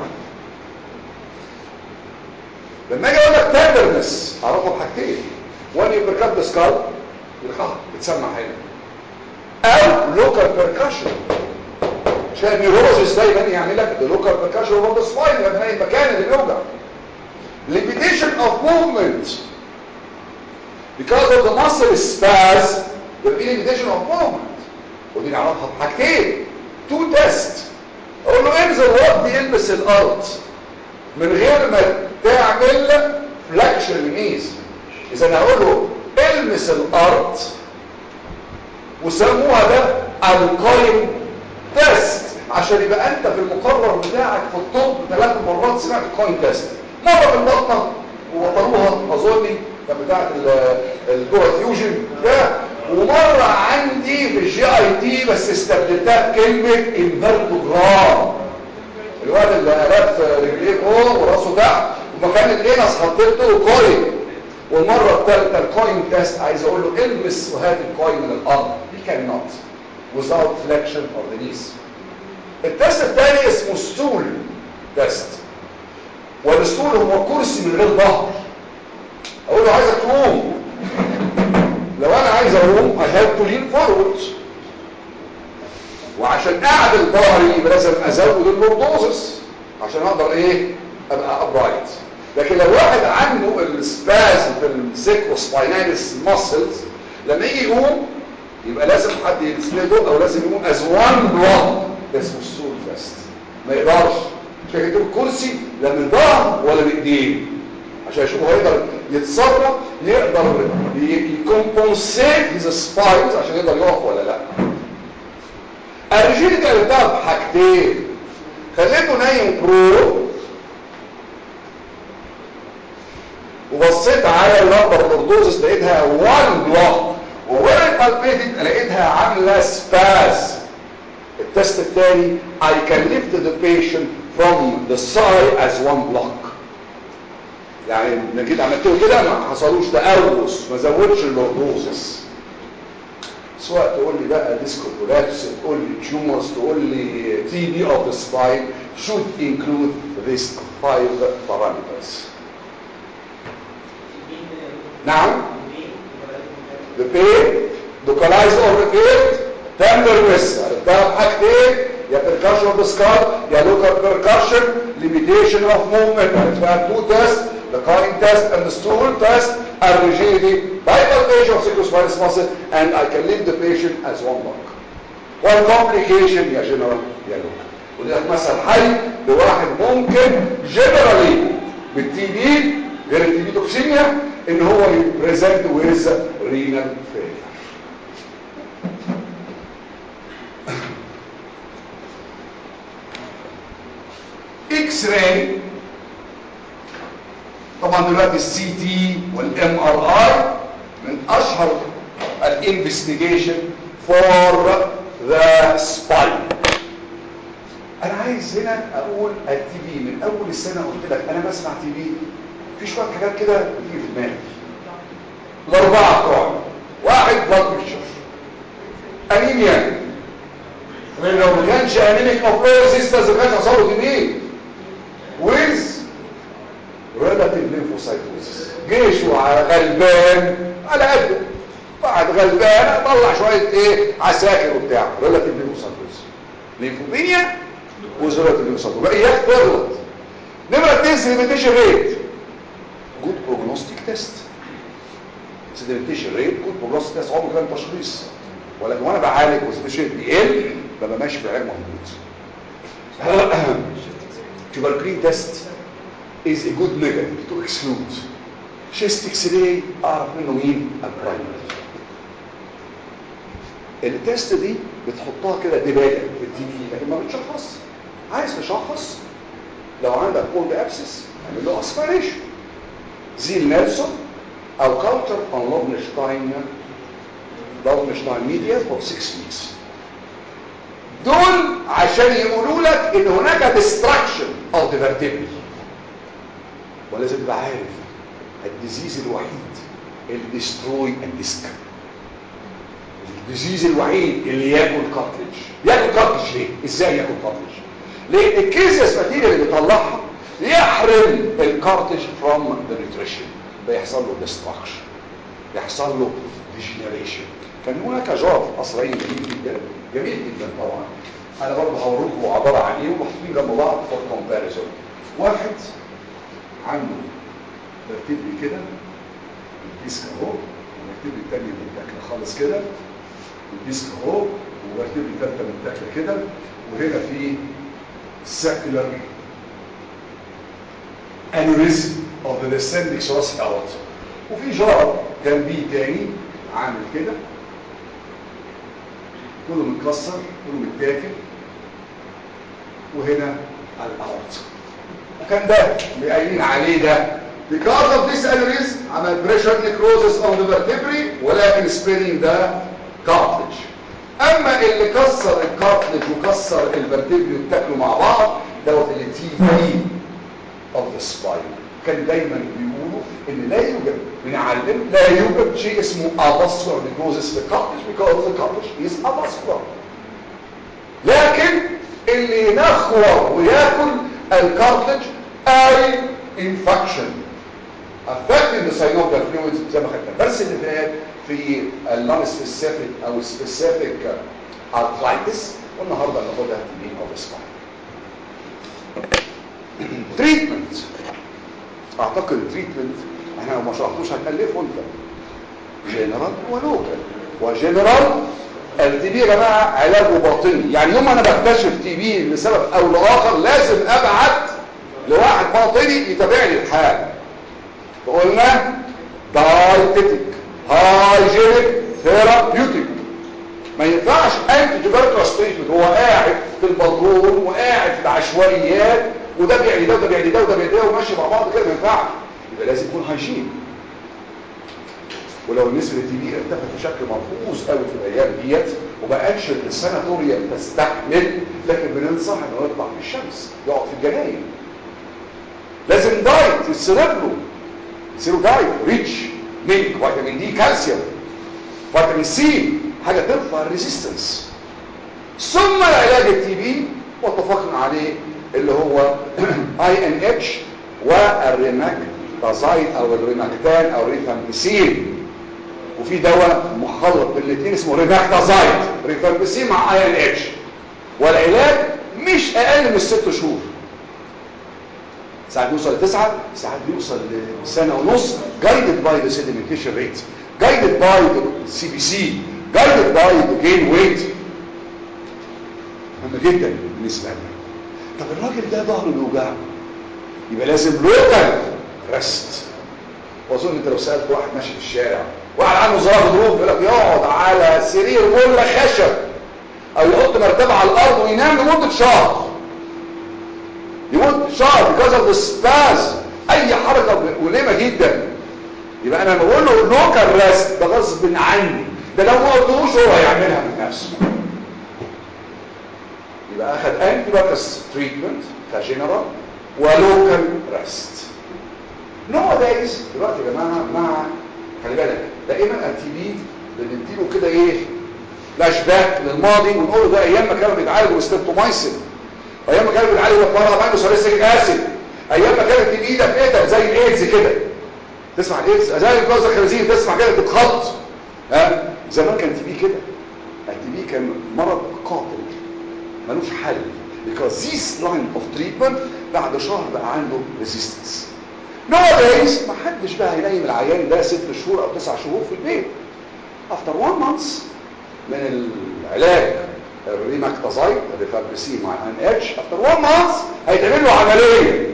لما اجي اقول لك تندرنس اعرفه بحاجتين وان يبركب ذا سكال الخط بتسمع هنا او لوكال بيركشن عشان النيورولوجيست دايما يعمل لك اللوكال بيركشن هو ده سباين لما المكان اللي بيوجع limitation of movement because of the muscle spasm يبقى في limitation of movement ودي نعرفها بحاجتين تو تيست اقول له انزل وضي يلبس الارض من غير ما تعمل فلاكشن للنيز اذا انا هقول له المس الارض وسموها ده القايم تيست عشان يبقى انت في المقرر بتاعك في الطب ثلاث مرات سمعت القايم تيست مرة في البطنة ووطروها اظني كان بتاعت الجوه فيوجن ده ومرة عندي في الجي اي تي بس استبدلتها بكلمة انفرتوجرام الواد اللي لف رجليه فوق وراسه تحت ومكان الانس حطيت له كوين والمرة الثالثة الكوين تيست عايز اقول له المس وهات الكوين من الارض دي كان نوت without flexion of the knees التست الثاني اسمه ستول تيست والستول هو كرسي من غير ظهر اقول له عايزك تقوم لو انا عايز اقوم I have to lean forward وعشان اعدل ظهري يبقى لازم ازود اللوردوزس عشان اقدر ايه ابقى ابرايت لكن لو واحد عنده السبازم في السيكروسبايناليس ماسلز لما يجي يقوم يبقى لازم حد يسنده او لازم يقوم از وان بلوك ده اسمه السول فاست ما يقدرش عشان كده الكرسي لا من ظهر ولا بايديه عشان يشوف هو يقدر يتصرف يقدر يكمبونسيت هيز سباينز عشان يقدر يقف ولا لا الريجيديتي قلبتها بحاجتين خليته نايم برو وبصيت على اللمبر لوردوزس لقيتها وان بلوك ووين بالبيتد لقيتها عامله سباز التست الثاني I can lift the patient from the side as one block يعني لما جيت عملت له كده ما حصلوش تقوس ما زودش اللوردوزس سواء تقول لي بقى ديسكو كولابس تقول لي تيومرز تقول لي تي بي اوف ذا سباين should include these five parameters نعم the pain localized or repaired tenderness عرفتها بحاجتين يا percussion of the skull يا local percussion limitation of movement عرفتها two tests the coin test and the stool test and rigidity bipartation of sacrospinous muscle and I can leave the patient as one block one complication يا general يا local وده مثل حي لواحد ممكن generally بالتي بي غير التي بي توكسيميا ان هو يبريزنت ويز رينال فيلير اكس راي طبعا دلوقتي السي تي والام ار اي من اشهر الانفستيجيشن فور ذا سباين انا عايز هنا اقول التي بي من اول السنه قلت لك انا بسمع تي بي في شويه حاجات كده بتيجي في دماغي الاربعه بتوع واحد بلاد بريشر انيميا لو ما كانش انيميك اوف ريزيستنس ما كانش حصل له تي ويز ريلاتيف ليمفوسايتوزس جيشه غلبان على قده بعد غلبانه طلع شويه ايه عساكر وبتاع ريلاتيف ليمفوسايتوز ليمفوبينيا وزرات ليمفوسايتوز بقى اياك تغلط نمره 2 سيديمنتيشن ريت جود بروجنوستيك تيست سيديمنتيشن ريت جود بروجنوستيك تيست عمره كان تشخيص ولكن وانا بعالج وسبيشال بيقل ببقى ماشي في علاج مظبوط tuberculin test is a good negative to exclude chest x-ray اعرف منه مين البرايمري التست دي بتحطها كده دباجه في التي في لكن ما بتشخص عايز تشخص لو عندك كولد ابسس اعمل له اسبيريشن زيل نيلسون او كاونتر اون لوفنشتاين لوفنشتاين ميديا فور 6 ويكس دول عشان يقولوا لك ان هناك ديستراكشن اوف ذا فيرتيبري ولازم تبقى عارف الديزيز الوحيد اللي ديستروي الديسك الديزيز الوحيد اللي ياكل كارتلج ياكل كارتلج ليه ازاي ياكل كارتلج لان الكيزيس ماتيريال اللي بيطلعها يحرم الكارتلج فروم ذا نيوتريشن بيحصل له ديستراكشن بيحصل له ديجنريشن كان هناك جار اسرائيلي جميل جدا جميل جدا طبعا انا برضه هوريكم هو عباره عن ايه ومحطوطين جنب بعض فور كومباريزون واحد عنده ترتيب لي كده الديسك اهو والترتيب الثانيه متاكله خالص كده الديسك اهو والترتيب الثالثه متاكله كده وهنا في سيركلر انوريزم اوف ذا descending thoracic aorta وفي جار جنبيه تاني عامل كده كله متكسر كله متاكل وهنا الاورطه وكان ده قايلين عليه ده because of this aneurysm عمل pressure necrosis of the vertebrae ولكن sparing the cartilage اما اللي كسر الكارتلج وكسر الفرتبري واتاكلوا مع بعض دوت اللي تي بي of the spine كان دايما بيقولوا ان لا يوجد بنعلم لا يوجد شيء اسمه avascular necrosis في الكارتلج because the cartilage is avascular لكن اللي ينخور وياكل الكارتلج اي infection affecting the synovial fluids زي ما خدنا الدرس اللي فات في النون سبيسيفيك او سبيسيفيك ارثرايتس والنهارده هناخدها في مين اوف سباين تريتمنت اعتقد التريتمنت احنا لو ما شرحتوش هتالفه انت جنرال ولوكال وجنرال التي بي يا جماعه علاجه باطني يعني يوم انا بكتشف تي بي لسبب او لاخر لازم ابعت لواحد باطني يتابع لي الحال فقلنا دايتيتك هايجينيك ثيرابيوتيك ما ينفعش انت تبركس تريتمنت هو قاعد في البلكون وقاعد في العشوائيات وده بيعلي ده وده بيعلي ده وده بيعلي ده وماشي مع بعض كده ما ينفعش يبقى لازم يكون هايجين ولو النسبة التي بي ارتفعت بشكل ملحوظ قوي في الايام ديت وبقتش السناتوريا تستحمل لكن بننصح انه يطلع في الشمس يقعد في الجناين لازم دايت يتصرف له يصيروا دايت ريتش ميلك فيتامين دي كالسيوم فيتامين سي حاجه ترفع الريزيستنس ثم العلاج التي بي واتفقنا عليه اللي هو اي ان اتش والريماك تازايد او الريماكتان او الريفامبيسين وفي دواء مخلط بالاثنين اسمه ريماكتازايد ريفامبيسين مع اي ان اتش والعلاج مش اقل من ست شهور ساعات بيوصل لتسعة ساعات بيوصل لسنة ونص guided by the sedimentation rate guided by the CBC guided by the gain weight مهم جدا بالنسبة لنا طب الراجل ده ظهره بيوجعه يبقى لازم لوكال ريست واظن انت لو سالت واحد ماشي في الشارع واحد عنده زرار ظروف يقول لك يقعد على سرير مله خشب او يحط مرتبه على الارض وينام لمده شهر يموت شهر because of the spaz اي حركه مؤلمه جدا يبقى انا بقول له لوكال ريست ده غصب عني ده لو ما قلتوش هو هيعملها من نفسه يبقى اخذ انتي باكس تريتمنت كجنرال ولوكال ريست نوع دايز دلوقتي يا جماعه مع خلي بالك دائما التي بي بنديله كده ايه فلاش باك للماضي ونقول له ده ايام ما كانوا بيتعالجوا بالستيبتومايسين ايام ما كانوا بيتعالجوا بالبارامينو ساليسيليك اسيد ايام ما كانت التي ده في ايه زي الايدز كده تسمع الايدز زي الجوز الخنازير تسمع كده تتخط ها زمان كان تي بي كده التي بي كان مرض قاتل ملوش حل because this line of treatment بعد شهر بقى عنده resistance nowadays ما حدش بقى ينيم العيان ده ست شهور او تسع شهور في البيت after one month من العلاج الريماكتازايد الريفابريسين مع ان اتش after one month هيتعمل له عمليه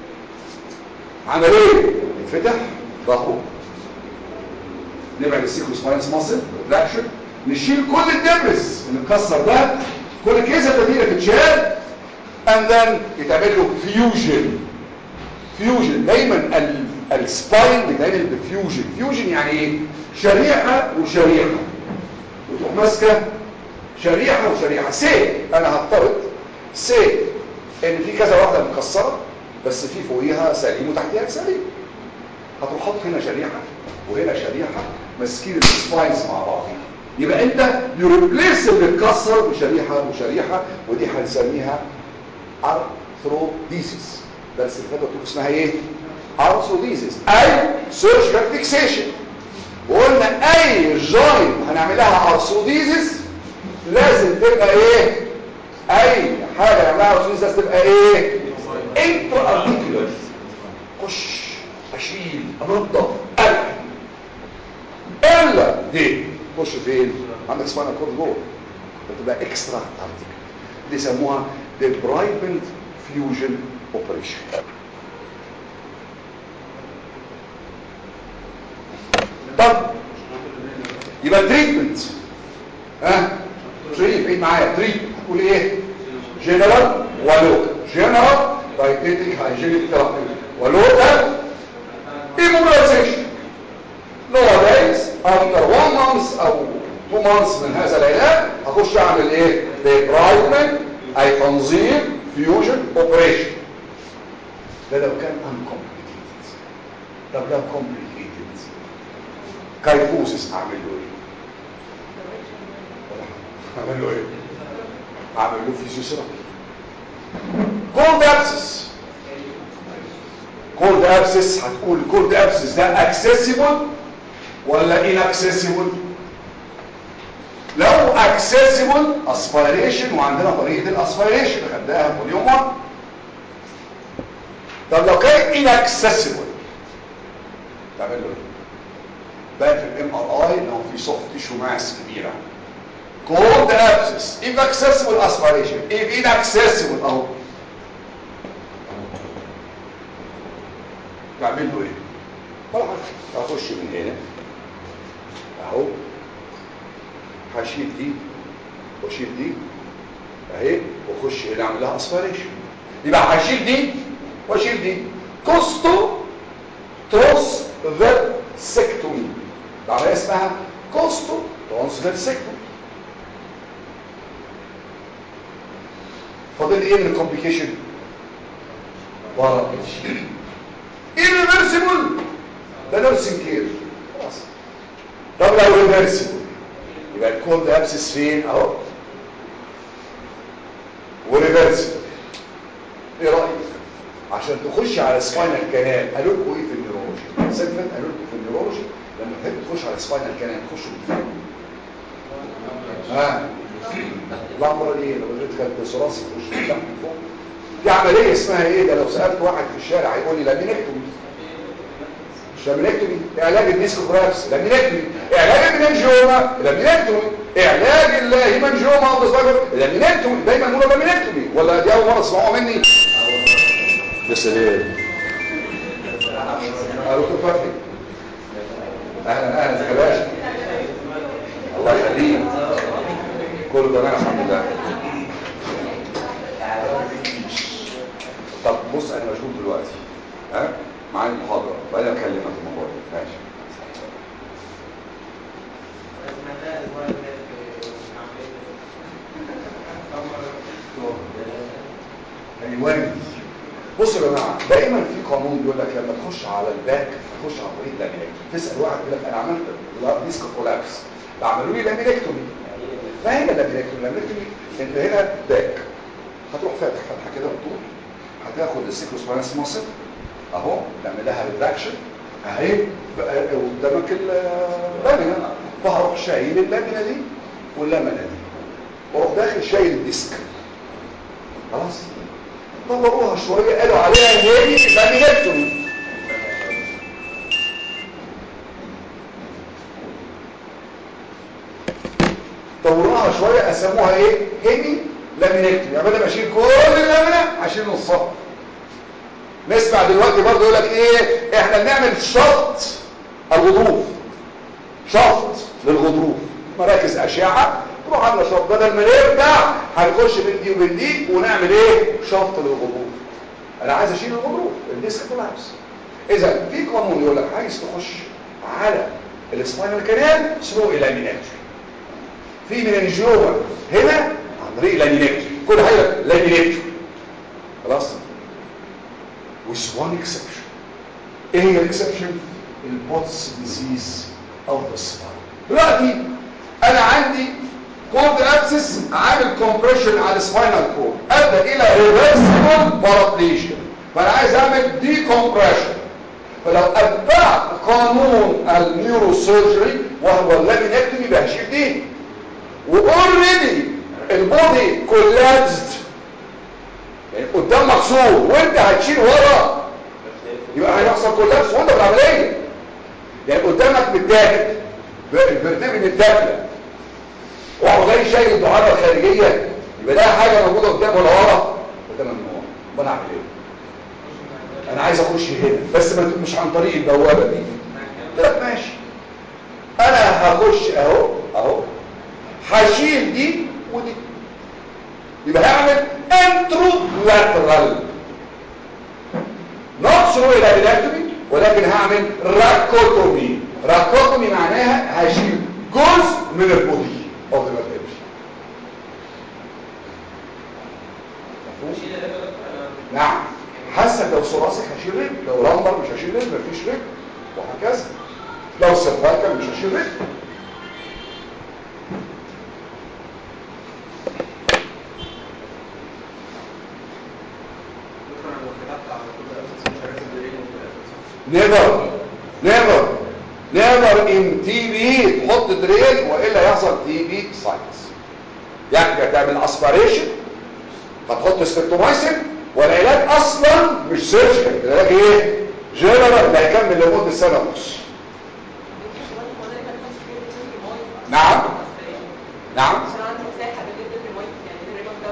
عمليه يتفتح ظهره نبعد السيكروسباينس ماسل ريفلاكشن نشيل كل الدبرس اللي اتكسر ده كل كيسه تديره تتشال and then يتعمل له فيوجن فيوجن دايما ال- السباين بيتعمل بفيوجن فيوجن يعني ايه شريحه وشريحه وتروح ماسكه شريحه وشريحه سي انا هفترض سي ان في كذا واحده مكسره بس في فوقيها سليم وتحتها سليم هتروح حاطط هنا شريحه وهنا شريحه ماسكين السباينز مع بعض يبقى انت يوريبليس اللي اتكسر بشريحه وشريحه ودي هنسميها ارثروديسيس بس اللي فاتت قلت اسمها ايه ارثروديسيس اي سيرجيكال فيكسيشن وقلنا اي جوينت هنعمل لها ارثروديسيس لازم تبقى ايه اي حاجه نعملها ارثروديسيس لازم تبقى ايه انترا ارتيكولار خش اشيل انضف الحم الا دي خش فين عندك سباينال كورد جوه بتبقى اكسترا ارتيكل دي يسموها debridement fusion operation طب يبقى تريتمنت ها تريت عيد معايا تريت هتقول ايه جنرال ولوكال جنرال دايتيتك هايجينيك ثيرابي ولوكال immobilization nowadays after one month او two months من هذا العلاج هخش اعمل ايه debridement اي تنظيم فيوجن اوبريشن ده لو كان uncomplicated طب لو complicated كايفوسس اعمل له ايه اعمل له ايه اعمل له فيزيوثيرابي كولد ابسس كولد ابسس هتقول كولد ابسس ده اكسسيبل ولا ان اكسسيبل لو اكسسيبل اسبيريشن وعندنا طريقه الاسبيريشن خدناها في اليوم 1 طب لو كان ان اكسسيبل تعمل له ايه بقى في الام ار اي لو في سوفت تيشو ماس كبيره كولد ابسس if accessible aspiration if inaccessible اهو تعمل له ايه ولا حاجه اخش من هنا اهو هشيل دي واشيل دي اهي واخش هنا اعمل لها اسبيريشن يبقى هشيل دي واشيل دي كوستو تروس فيرسكتومي العمليه اسمها كوستو تروس فيرسكتومي فاضل ايه من الكومبليكيشن ورا irreversible ده نيرسينج كير خلاص طب لو ريفرسيبل يبقى الكولد ابسس فين اهو وريفرسيبل ايه رايك عشان تخش على سباينال كانال قالوا لكم ايه في النيورولوجي سيجمنت قالوا لكم في النيورولوجي لما تحب تخش على سباينال كانال تخش من فين ها اللمبره دي لو جيت كانت ثراسي تخش من تحت فوق في عمليه اسمها ايه ده لو سالت واحد في الشارع هيقول لي لامينكتومي مش لامينكتومي علاج الديسكوبرابس لامينكتومي علاج المنجوما لامينكتومي علاج الهيمنجوما لامينكتومي دايما بيقولوا لامينكتومي ولا دي اول مره تسمعوها مني بس ليه قالوا دكتور فتحي اهلا اهلا يا باشا الله يخليك كله تمام الحمد لله طب بص انا مشغول دلوقتي ها معايا المحاضره بعدين اكلمك في الموضوع ده ماشي ايوه بصوا يا جماعه دايما في قانون بيقول لك لما تخش على الباك تخش على طريق لامينكتومي تسال واحد يقول لك انا عملت ديسك كولابس عملوا لي لامينكتومي فاهم اللامينكتومي اللامينكتومي انت هنا باك هتروح فاتح فتحه كده وتروح هتاخد السيكروسباينس ماسل اهو تعمل لها ريتراكشن اهي بقى قدامك اللامينا فهروح شايل اللامنه دي واللامنه دي واروح داخل شايل الديسك خلاص طوروها شويه قالوا عليها هيري لامينكتومي طوروها شويه قسموها ايه هيمي لامينكتومي يعني بدل ما اشيل كل اللامنه هشيل نصها نسمع دلوقتي برضه يقول لك ايه احنا بنعمل شفط الغضروف شفط للغضروف مراكز اشعه تروح عامله شفط بدل ما نرجع هنخش بين دي وبين دي ونعمل ايه شفط للغضروف انا عايز اشيل الغضروف الديسك كولابس اذا في قانون يقول لك عايز تخش على السباينال كانال ثرو لامينكتوري في مننجيوما هنا عن طريق لامينكتوري كل حاجه لامينكتوري خلاص with one exception ايه هي الاكسبشن البوتس ديزيز او السباين دلوقتي انا عندي كورد ابسس عامل كومبريشن على السباينال كورد ادى الى ريفرسبل بارابليجيا فانا عايز اعمل دي كومبريشن فلو اتبعت قانون النيوروسيرجري وهو اللامينكتومي بهشيل دي واوريدي البودي كولابسد يعني قدام مكسور وانت هتشيل ورا يبقى هيحصل كولابس وانت في العمليه يعني قدامك متاكل الفرتبري متاكله وهو جاي شايل الدعامه الخارجيه يبقى ده حاجه موجوده قدام ولا ورا ده ممنوع طب انا اعمل ايه انا عايز اخش هنا بس ما مش عن طريق البوابه دي قلت لك ماشي انا هخش اهو اهو هشيل دي ودي يبقى هعمل انترو لاترال نوت ثرو الى ولكن هعمل راكوتومي راكوتومي معناها هشيل جزء من البودي او ذا نعم حسب لو ثراسك هشيل رجل لو لمبر مش هشيل رجل مفيش رجل وهكذا لو سيرفايكال مش هشيل رجل نيفر نيفر نيفر ان تي بي تحط دريل والا يحصل تي بي سايتس يعني هتعمل اسبريشن هتحط ستريبتومايسين والعلاج اصلا مش سيرجيكال العلاج ايه جنرال ده هيكمل لمده سنه ونص نعم نعم عشان عندي مساحه بالنسبه للميه يعني الريبون ده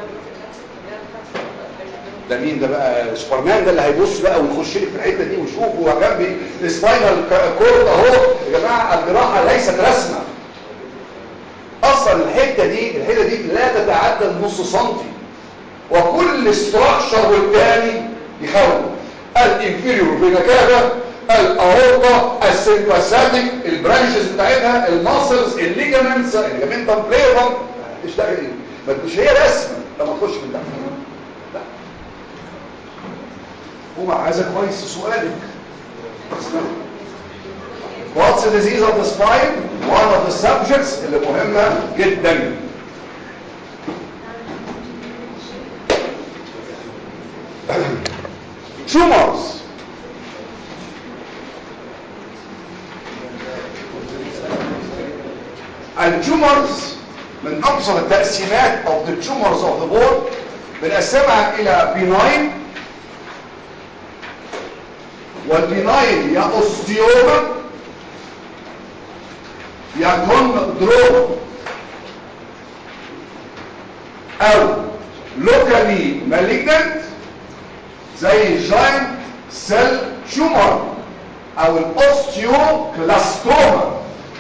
والنص ده مين ده بقى سوبرمان ده اللي هيبص بقى ويخش لي في الحته دي ويشوف هو جنبي السباينال كورد اهو يا جماعه الجراحه ليست رسمه اصلا الحته دي الحته دي لا تتعدى النص سنتي وكل استراكشر والتاني يخوف الانفيريور فينا كافا الاورطه السيمباثيك البرانشز بتاعتها الماسلز الليجامنتس الليجامنتم بليفم تشتغل ايه ما مش هي رسمه لما تخش في الدم لا هو عايزك كويس سؤالك What's the disease of the spine? One of the subjects اللي مهمة جدا tumors التومرز من ابسط التقسيمات of the tumors of the bone بنقسمها الى benign والبناين يا اوستيوما يا كوندروما او لوكالي مالجنت زي جاينت سيل تيومر او الاوستيوكلاستوما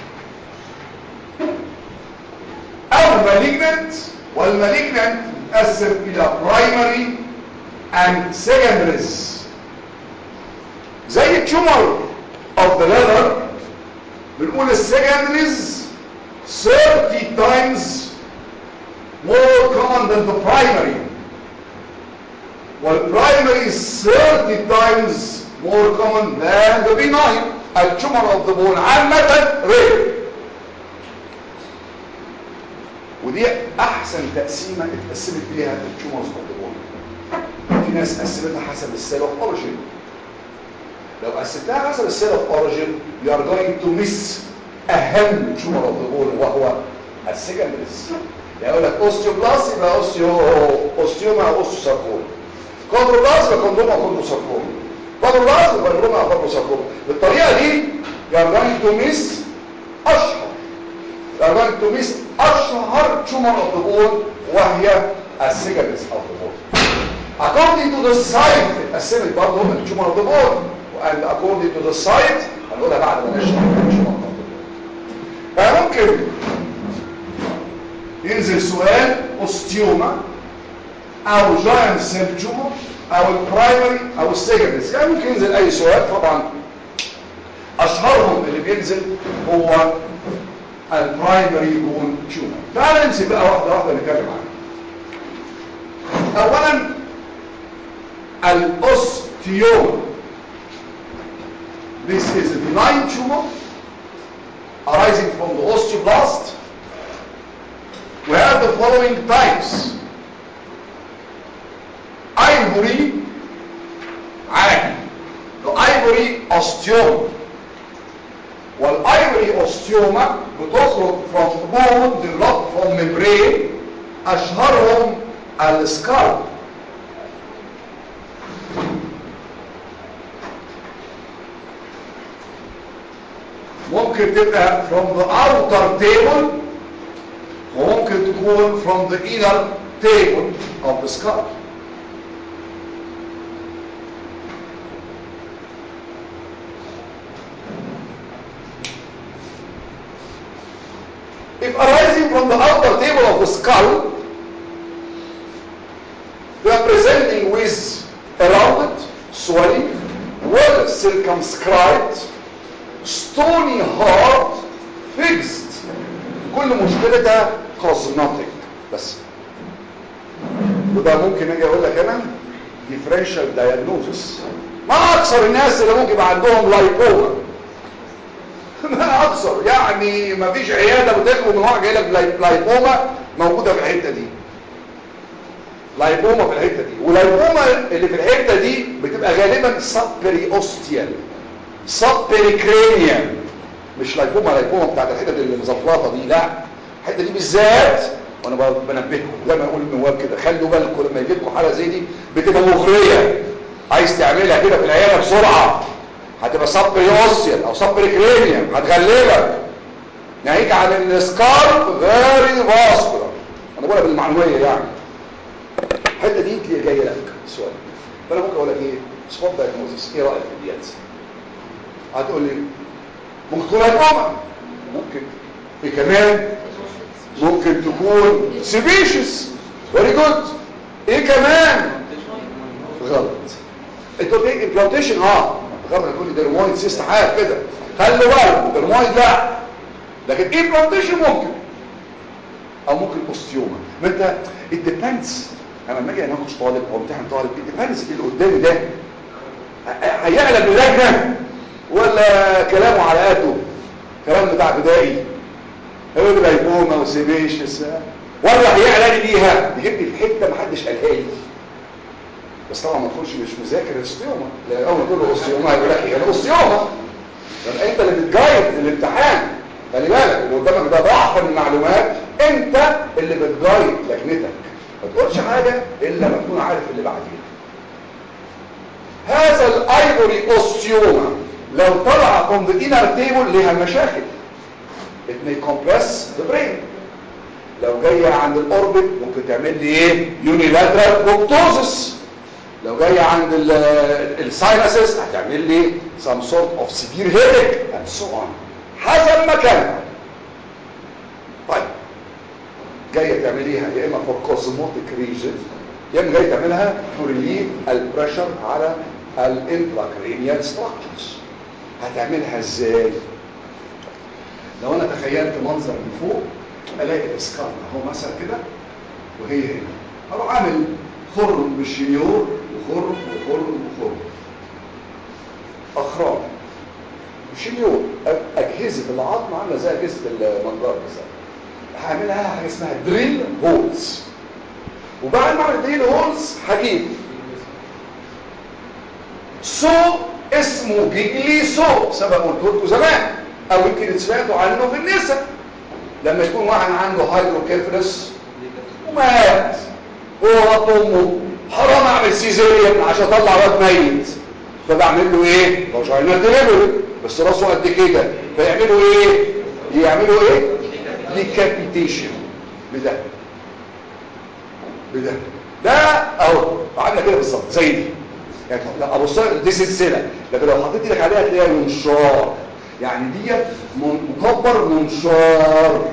او مالجنت والمالجنت متقسم الى برايمري اند secondaries زي التيومر of the liver بنقول السكندريز 30 times more common than the primary والprimary is 30 times more common than the benign التيومر of the bone عامة rare ودي احسن تقسيمة اتقسمت بيها التيومرز of the bone في ناس قسمتها حسب السيل of origin لو قسمتها حسب السيل اوف اوريجين you are going to miss اهم تيومر اوف ذا بون وهو السيجمنتس يعني يقول لك اوستيوبلاست يبقى اوستيو اوستيوما او اوستيوساركوما كوندروبلاست يبقى كوندروما كوندروساركوما كوندروبلاست يبقى كوندروما او كوندروساركوما بالطريقه دي يرجعين تو ميس اشهر يرجعين تو ميس اشهر تيومر اوف ذا بون وهي السيجمنتس اوف ذا بون according to the site اتقسمت برضه التيومر اوف ذا بون and according to the site هنقولها بعد ما نشرح التيومر اوف ذا بون فممكن ينزل سؤال اوستيوما او جاينت سيل تيومر او البرايمري او السيجمنتس يعني ممكن ينزل اي سؤال طبعا اشهرهم اللي بينزل هو البرايمري بون تيومر تعال نمسك بقى واحده واحده نتكلم عنها اولا الاوستيوما This is a benign tumor arising from the osteoblast we have the following types ivory عادي the ivory osteoma والايفوري osteoma بتخرج from bone developed from membrane اشهرهم السكالب ممكن تبقى from the outer table وممكن تكون from the inner table of the skull if arising from the outer table of the skull we are presenting with a rounded swelling well circumscribed stony hard fixed كل مشكلتها cosmetic بس وده ممكن اجي اقول لك انا differential diagnosis ما اكثر الناس اللي ممكن يبقى عندهم لايبوما ما اكثر يعني ما فيش عياده بتخلو من واحد جاي لك لايبوما موجوده في الحته دي لايبوما في الحته دي ولايبوما اللي في الحته دي بتبقى غالبا سبري اوستيال سبري كرينيال مش لايبوما لايبوما بتاعت الحتت اللي مزفلطه دي لا الحته دي بالذات وانا بنبهكم زي ما يقول النواب كده خلوا بالكم لما يجي لكم حاله زي دي بتبقى مغريه عايز تعملها كده في العياده بسرعه هتبقى صبري اوسيال او صبري كرينيال هتغلبك ناهيك عن السكار فيري فاسكولار انا بقولها بالمعنويه يعني الحته دي اللي جايه لك السؤال فانا ممكن اقول لك ايه سبوت دايجنوزس ايه رايك في ديت هتقول لي ممكن تكون لايبوما ممكن في كمان ممكن تكون سيبيشس فيري جود ايه كمان غلط انت قلت ايه امبلانتيشن اه غلط تقول لي درمويد سيست حاجه كده خلي بالك درمويد لا لكن امبلانتيشن ممكن او ممكن اوستيوما ما انت it depends انا لما اجي اناقش طالب او امتحن طالب it depends اللي قدامي ده هيعلم اللجنه ولا كلامه على قده كلام بتاع بدائي هيقول لي لايبوما وسيبيشس ولا هيعلن ليها يجيبني في حته ما حدش قالها لي بس طبعا ما تكونش مش مذاكر الاستيوما لان اول ما تقول له اوستيوما هيقول لك ايه اوستيوما لان انت اللي بتجايد الامتحان خلي بالك اللي قدامك ده ضعف من المعلومات انت اللي بتجايد لجنتك ما تقولش حاجه الا ما تكون عارف اللي بعديها هذا الايفوري اوستيوما لو طلع from the inner table ليها مشاكل it may compress the brain لو جاية عند الاوربت ممكن تعمل لي ايه unilateral proptosis لو جاية عند الساينسز هتعمل لي some sort of severe headache and so on حسب مكانها طيب جاية تعمليها يا اما for cosmotic region يا اما جاية تعملها to relieve البريشر على الانتراكرينيال structures هتعملها ازاي لو انا تخيلت منظر من فوق الاقي الاسكال اهو مثلا كده وهي هنا هروح عامل خرم بالشنيور وخرم وخرم وخرم اخرام شنيور اجهزه العظم عامله زي اجهزه المنظار بالظبط هعملها حاجه اسمها دريل هولز وبعد ما اعمل دريل هولز هجيب سو اسمه جيجلي سو سبق قلت لكم زمان او يمكن سمعتوا عنه في النساء لما يكون واحد عنده هايدروكيفلس ومات هو امه حرام اعمل سيزيريان عشان اطلع واد ميت فبعمل له ايه فاجينال ديليفري بس راسه قد كده فيعملوا ايه يعملوا ايه ديكابيتيشن بده بده ده اهو عامله كده بالظبط زي دي يعني لا ابص دي سلسله لكن لو حطيت ايدك عليها تلاقيها منشار يعني ديت من- مكبر منشار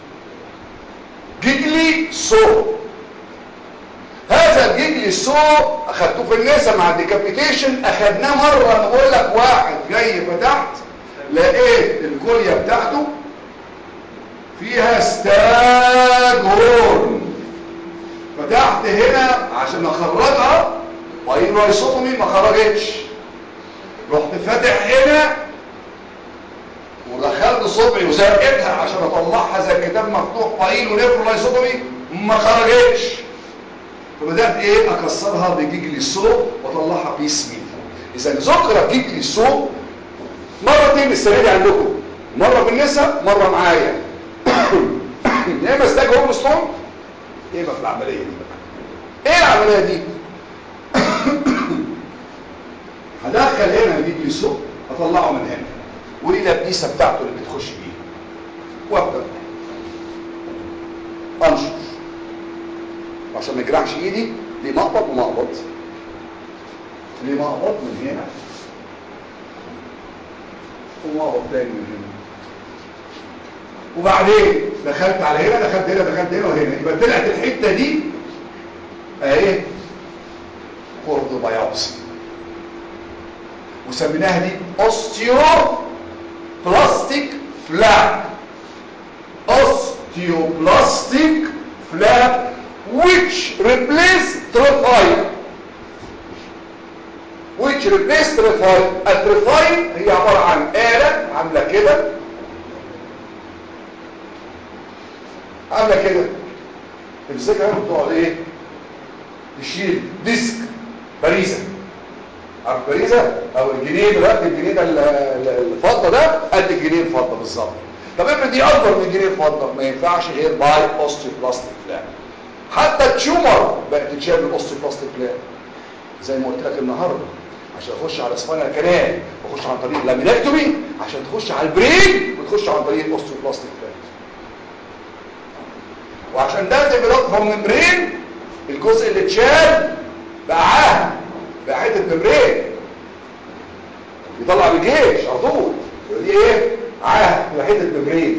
جيجلي سو هذا الجيجلي سو اخدته في النساء مع الديكابيتيشن اخدناه مره انا بقول لك واحد جاي فتحت لقيت الكليه بتاعته فيها ستاج هورن فتحت هنا عشان اخرجها بايرويسوتومي ما خرجتش رحت فاتح هنا ودخلت صبعي وزرقتها عشان اطلعها زي الكتاب مفتوح بايل ونيفرولايسوتومي ما خرجتش فبدات ايه اكسرها بجيجلي سو واطلعها بيس ميل اذا ذكر جيجلي سو مرتين السنه دي عندكم مره في النساء مره معايا يا اما استاج هورن ستون يا اما في العمليه دي بقى ايه العمليه دي هدخل هنا جيجلي سو اطلعه من هنا ودي الابنيسه بتاعته اللي بتخش بيه وابدا انشر عشان ما يجرحش ايدي ليه مقبض ومقبض ليه مقبض من هنا ومقبض تاني من هنا وبعدين دخلت على هنا دخلت هنا دخلت هنا وهنا يبقى طلعت الحته دي اهي كورد بايوبسي وسميناها دي اوستيو بلاستيك فلاب osteoplastic flap which replace trephine which replace trephine الترفاين هي عبارة عن آلة عاملة كده عاملة كده تمسكها وتقعد ايه تشيل ديسك باريزة عارف باريزة او الجنيه دلوقتي الجنيه ده ال- ال- الفضة ده قد الجنيه الفضة بالظبط طب افرض دي اكبر من جنيه الفضة ما ينفعش غير باي اوستيوبلاستيك فلاب حتى التيومر بقت تتشال بالاوستيوبلاستيك فلاب زي ما قلت لك النهارده عشان اخش على سباينال كانال واخش عن طريق اللامينكتومي عشان تخش على البرين بتخش عن طريق الاوستيوبلاستيك فلاب وعشان ده ديفلوب فروم ممبرين الجزء اللي اتشال بقى عاهه بقى حته ممبرين يطلع بالجيش على طول يبقى دي ايه عاهه تبقى حته ممبرين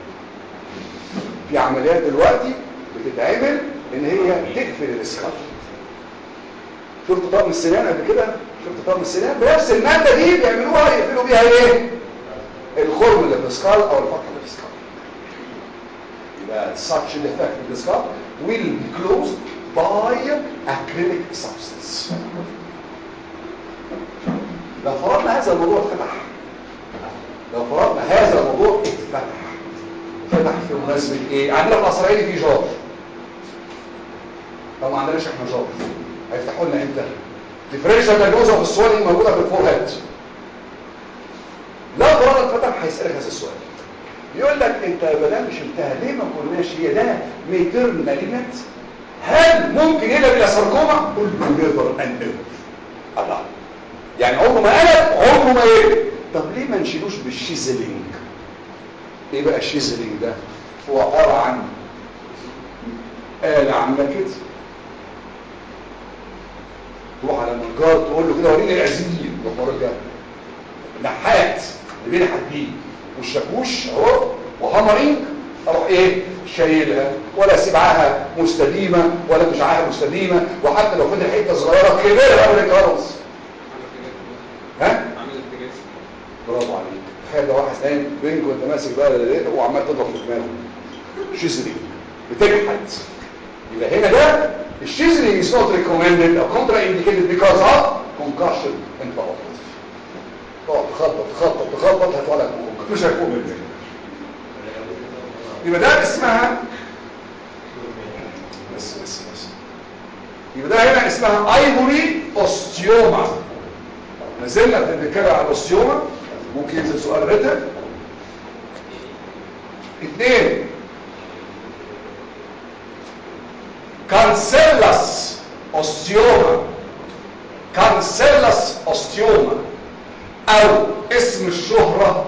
في عمليات دلوقتي بتتعمل ان هي تقفل الاسكال شفت طقم السنان قبل كده شفت طقم السنان بنفس الماده دي بيعملوها يقفلوا بيها ايه الخرم اللي في الاسكال او الفتحه اللي في الاسكال يبقى such a defect in the skull will be closed by acrylic substance لو فرضنا هذا الموضوع اتفتح لو فرضنا هذا الموضوع اتفتح فتح في مناسبة ايه عندنا في الاسرائيلي في جار طب ما عندناش احنا جار هيفتحوا لنا امتى ديفرنشال دايجنوزا في السؤال موجوده في الفور هيد لو فرضنا اتفتح هيسالك هذا السؤال يقول لك انت ما دام مش انتهى ليه ما قلناش هي ده ميترن مالينت هل ممكن يقلب الى ساركوما قل له نيفر اند ايفر الله يعني عمره ما قلب عمره ما يقلب طب ليه ما نشيلوش بالشيزلينج ايه بقى الشيزلينج ده هو عباره عن آلة عامله كده تروح على النجار تقول له كده وريني العزيز يروح ده نحات اللي بينحت بيه والشاكوش اهو وهامرينج اروح ايه شايلها ولا سبعها مستديمه ولا مش عاهه مستديمه وحتى لو فضل حته صغيره كبرها من الجرس ها عامل اتجاه برافو عليك تخيل ده واحد نايم بينك وانت ماسك بقى لقيته وعمال تضرب في دماغه شيزري بتجحد يبقى هنا ده الشيزري is not recommended or contraindicated because of concussion intraoperative تقعد تخبط تخبط تخبط هتطلع لك مخك مش هيقوم منك يبقى ده اسمها بس بس بس يبقى ده هنا اسمها ايفوري اوستيوما نزلنا بنتكلم على الاوستيوما ممكن ينزل سؤال ريتم اثنين كانسيلاس اوستيوما كانسيلاس اوستيوما او اسم الشهرة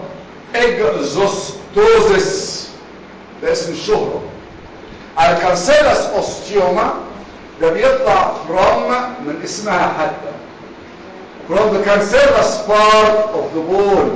اجزوستوزس ده اسم الشهرة الكانسيلاس اوستيوما ده بيطلع from من اسمها حتى from the cancellous part of the bone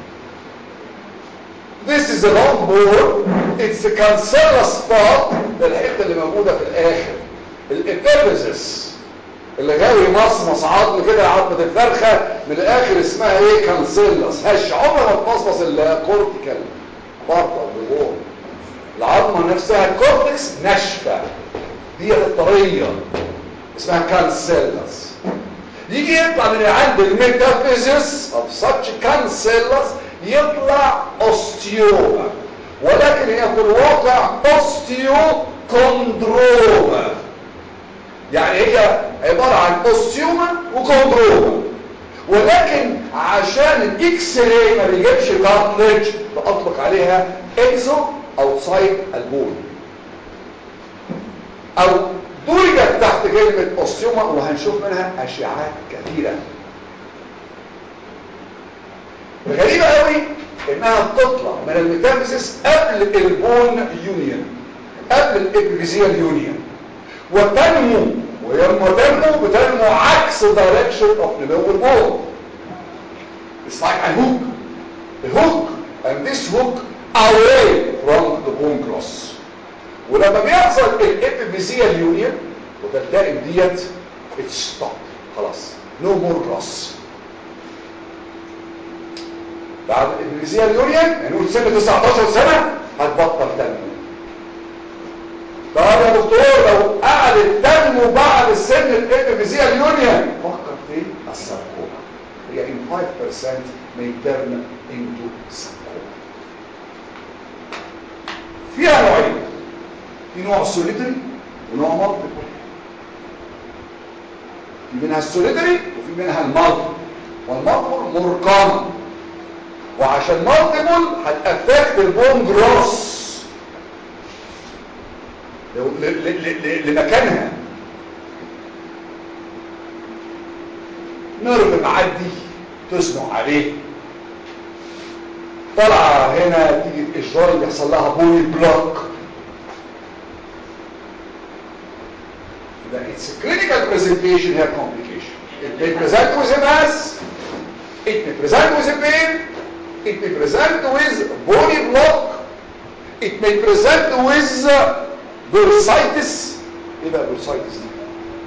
this is a long bone it's the cancellous part ده الحته اللي موجوده في الاخر الابيفيزس اللي غاوي مصمص عظم كده عظمه الفرخه من الاخر اسمها ايه كانسيلس هش عمرها ما تمصمص الكورتيكال بارت اوف ذا بون العظمه نفسها الكورتكس ناشفه دي الطريه اسمها كانسيلس يجي يطلع من عند الميتافيزيس اوف ساتش كانسيلس يطلع اوستيوما ولكن هي في الواقع اوستيو كوندروما يعني هي عبارة عن اوستيوما وكوندروما ولكن عشان الاكس راي ما بيجيبش كارتلج بأطلق عليها اكزو اوتسايد البون او درجت تحت كلمة اوستيوما وهنشوف منها اشعاعات كثيرة الغريبة قوي انها بتطلع من الميتافيزيس قبل البون يونيون قبل الابيفيزيال يونيون وتنمو ولما تنمو بتنمو عكس direction of نمو البون It's like a hook a hook and this hook away from the bone cross ولما بيحصل الابيفيزيال يونيون وتلتئم ديت it's stop خلاص no more cross بعد الابيفيزيال يونيون يعني نقول سن 19 سنة هتبطل تنمو طب يا دكتور لو قعدت تنمو بعد السن الابيفيزيال يونيون فكر في الساركوما هي in 5% may turn into sarcoma فيها نوعين في نوع سوليتري ونوع مالتيبل في منها السوليتري وفي منها المالتيبل والمالتيبل مرقمه وعشان مالتيبل هتأفكت البون جروس لمكانها نرم معدي تسمع عليه طلع هنا تيجي الاشوار اللي بيحصل لها بوني بلوك يبقى it's a critical presentation here complication it may present with a mass it may present with a pain it may present with bony block it may present with bursitis ايه بقى bursitis دي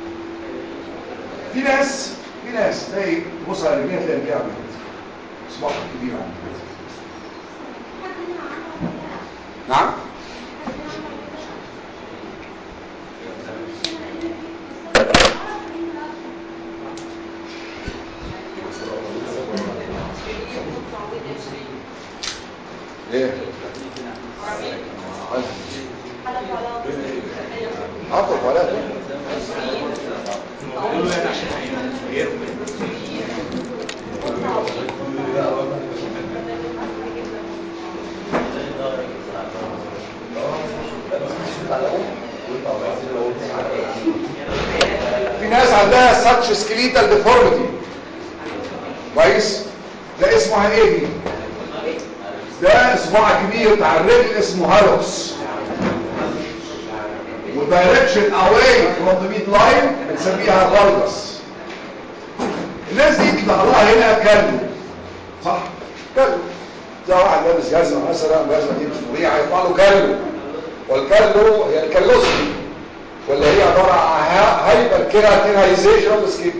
في ناس في ناس تلاقي تبص على الرجلين تلاقي رجليها عامله كده صباح كبير عامله كده نعم ليه عطف ولا في ناس عندها ساتش سكليتال ديفورميتي كويس ده اسمها ايه دي ده صباع كبير بتاع الرجل اسمه هالوكس ودايركشن اواي فروم ذا ميد لاين بنسميها فالجس الناس دي ظهرها هنا كلب صح كلب ده واحد لابس جزمه مثلا جزمه دي مش مريحه هيطلع له كلب والكلب هي الكلوسكي ولا هي عباره عن هايبر كيراتينايزيشن اوف سكين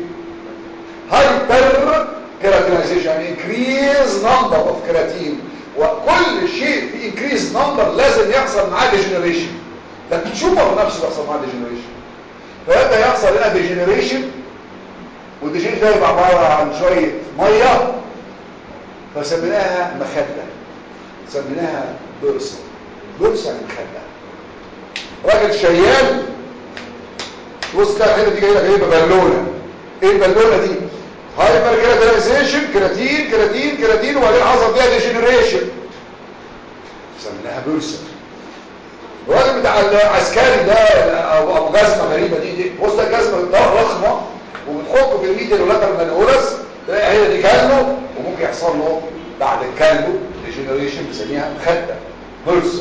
هايبر كيراتينايزيشن يعني انكريز نمبر اوف كيراتين وكل شيء في انكريز نمبر لازم يحصل معاه ديجنريشن ده التيومر نفسه بيحصل معاه ديجنريشن فيبدا يحصل هنا ديجنريشن والديجنريشن ده يبقى عباره عن شويه ميه فسميناها مخده سميناها بورصه بورصه يعني مخده راجل شيال بص كده الحته دي جايه جايبه بالونه ايه البالونه دي هايبر كيراتينايزيشن كيراتين كيراتين كيراتين وبعدين حصل فيها ديجنريشن سميناها بورصه الراجل بتاع العسكري ده او ابو جزمه غريبه دي دي بص ده جزمه ده ضخمه وبتحطه في الميديا ولا من الاورس تلاقي هي دي كالو وممكن يحصل له بعد الكالو ديجنريشن بنسميها خده بورصه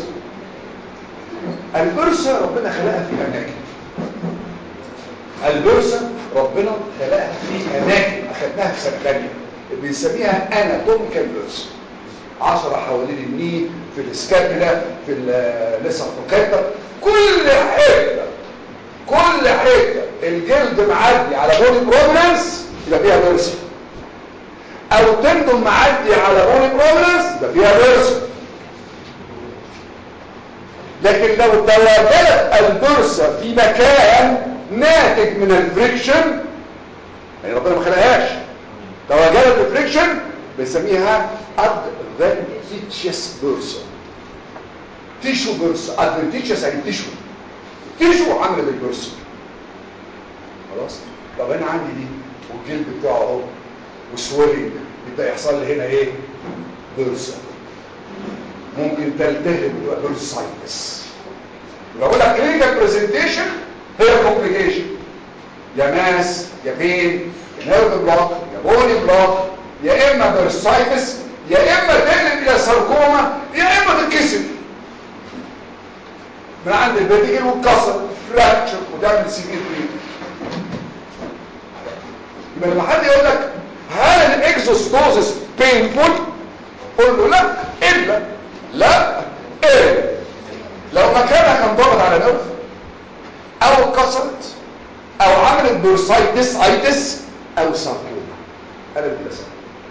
البورصه ربنا خلقها في اماكن البورصه ربنا خلقها في اماكن اخدناها في سنه ثانيه بنسميها اناتوميكال بورصه 10 حوالين الني في الاسكابيلا في الليسافوكيتر كل حته كل حته الجلد معدي على بوني بروبلنس يبقى فيها بورصه او تندم معدي على بوني بروبلنس يبقى فيها بورصه لكن لو تواجدت البورصه في مكان ناتج من الفريكشن يعني ربنا ما خلقهاش تواجدت الفريكشن بنسميها adventitious بورصه تيشو بورصه adventitious يعني تيشو تيشو عامله بالبورصه خلاص طب انا عندي دي والجلد بتاعه اهو وسويلنج يبدا يحصل لي هنا ايه بورصه ممكن تلتهب تبقى بورسايتس بقول لك كلينيكال برزنتيشن هي كومبليكيشن يا ماس يا بين يا نيرف بلوك يا بوني بلوك يا اما بورسايتس يا اما تقلب الى ساركوما يا اما تتكسر من عند البيتيكل واتكسر فراكشر وتعمل سيفير بريد يبقى لما حد يقول لك هل الاكزوستوزس بينفول قول له لا الا لا الا لو مكانها كان ضغط على نرف او اتكسرت او عملت بورسايتس ايتس او ساركوما انا بدي اسال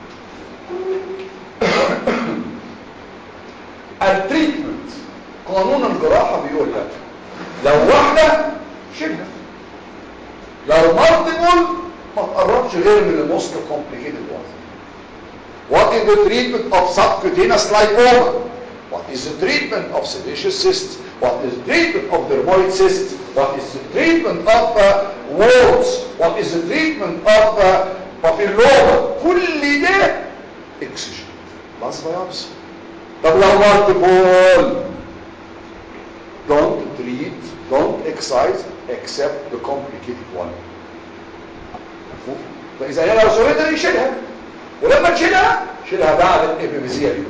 التريتمنت قانون الجراحة بيقول لك لو واحدة شلها لو مالتيبل ما تقربش غير من الموست كومبليكيتد وان What is the treatment of subcutaneous lipoma? What is the treatment of sebaceous cysts? What is the treatment of dermoid cysts? What is the treatment of uh, warts? What is the treatment of uh, papilloma? كل ده اكسجين بس biopsy طب لو multiple don't treat don't excise except the complicated one مفهوم فاذا هي لو سوريتر يشيلها ولما تشيلها شيلها بعد الابيميزيا دي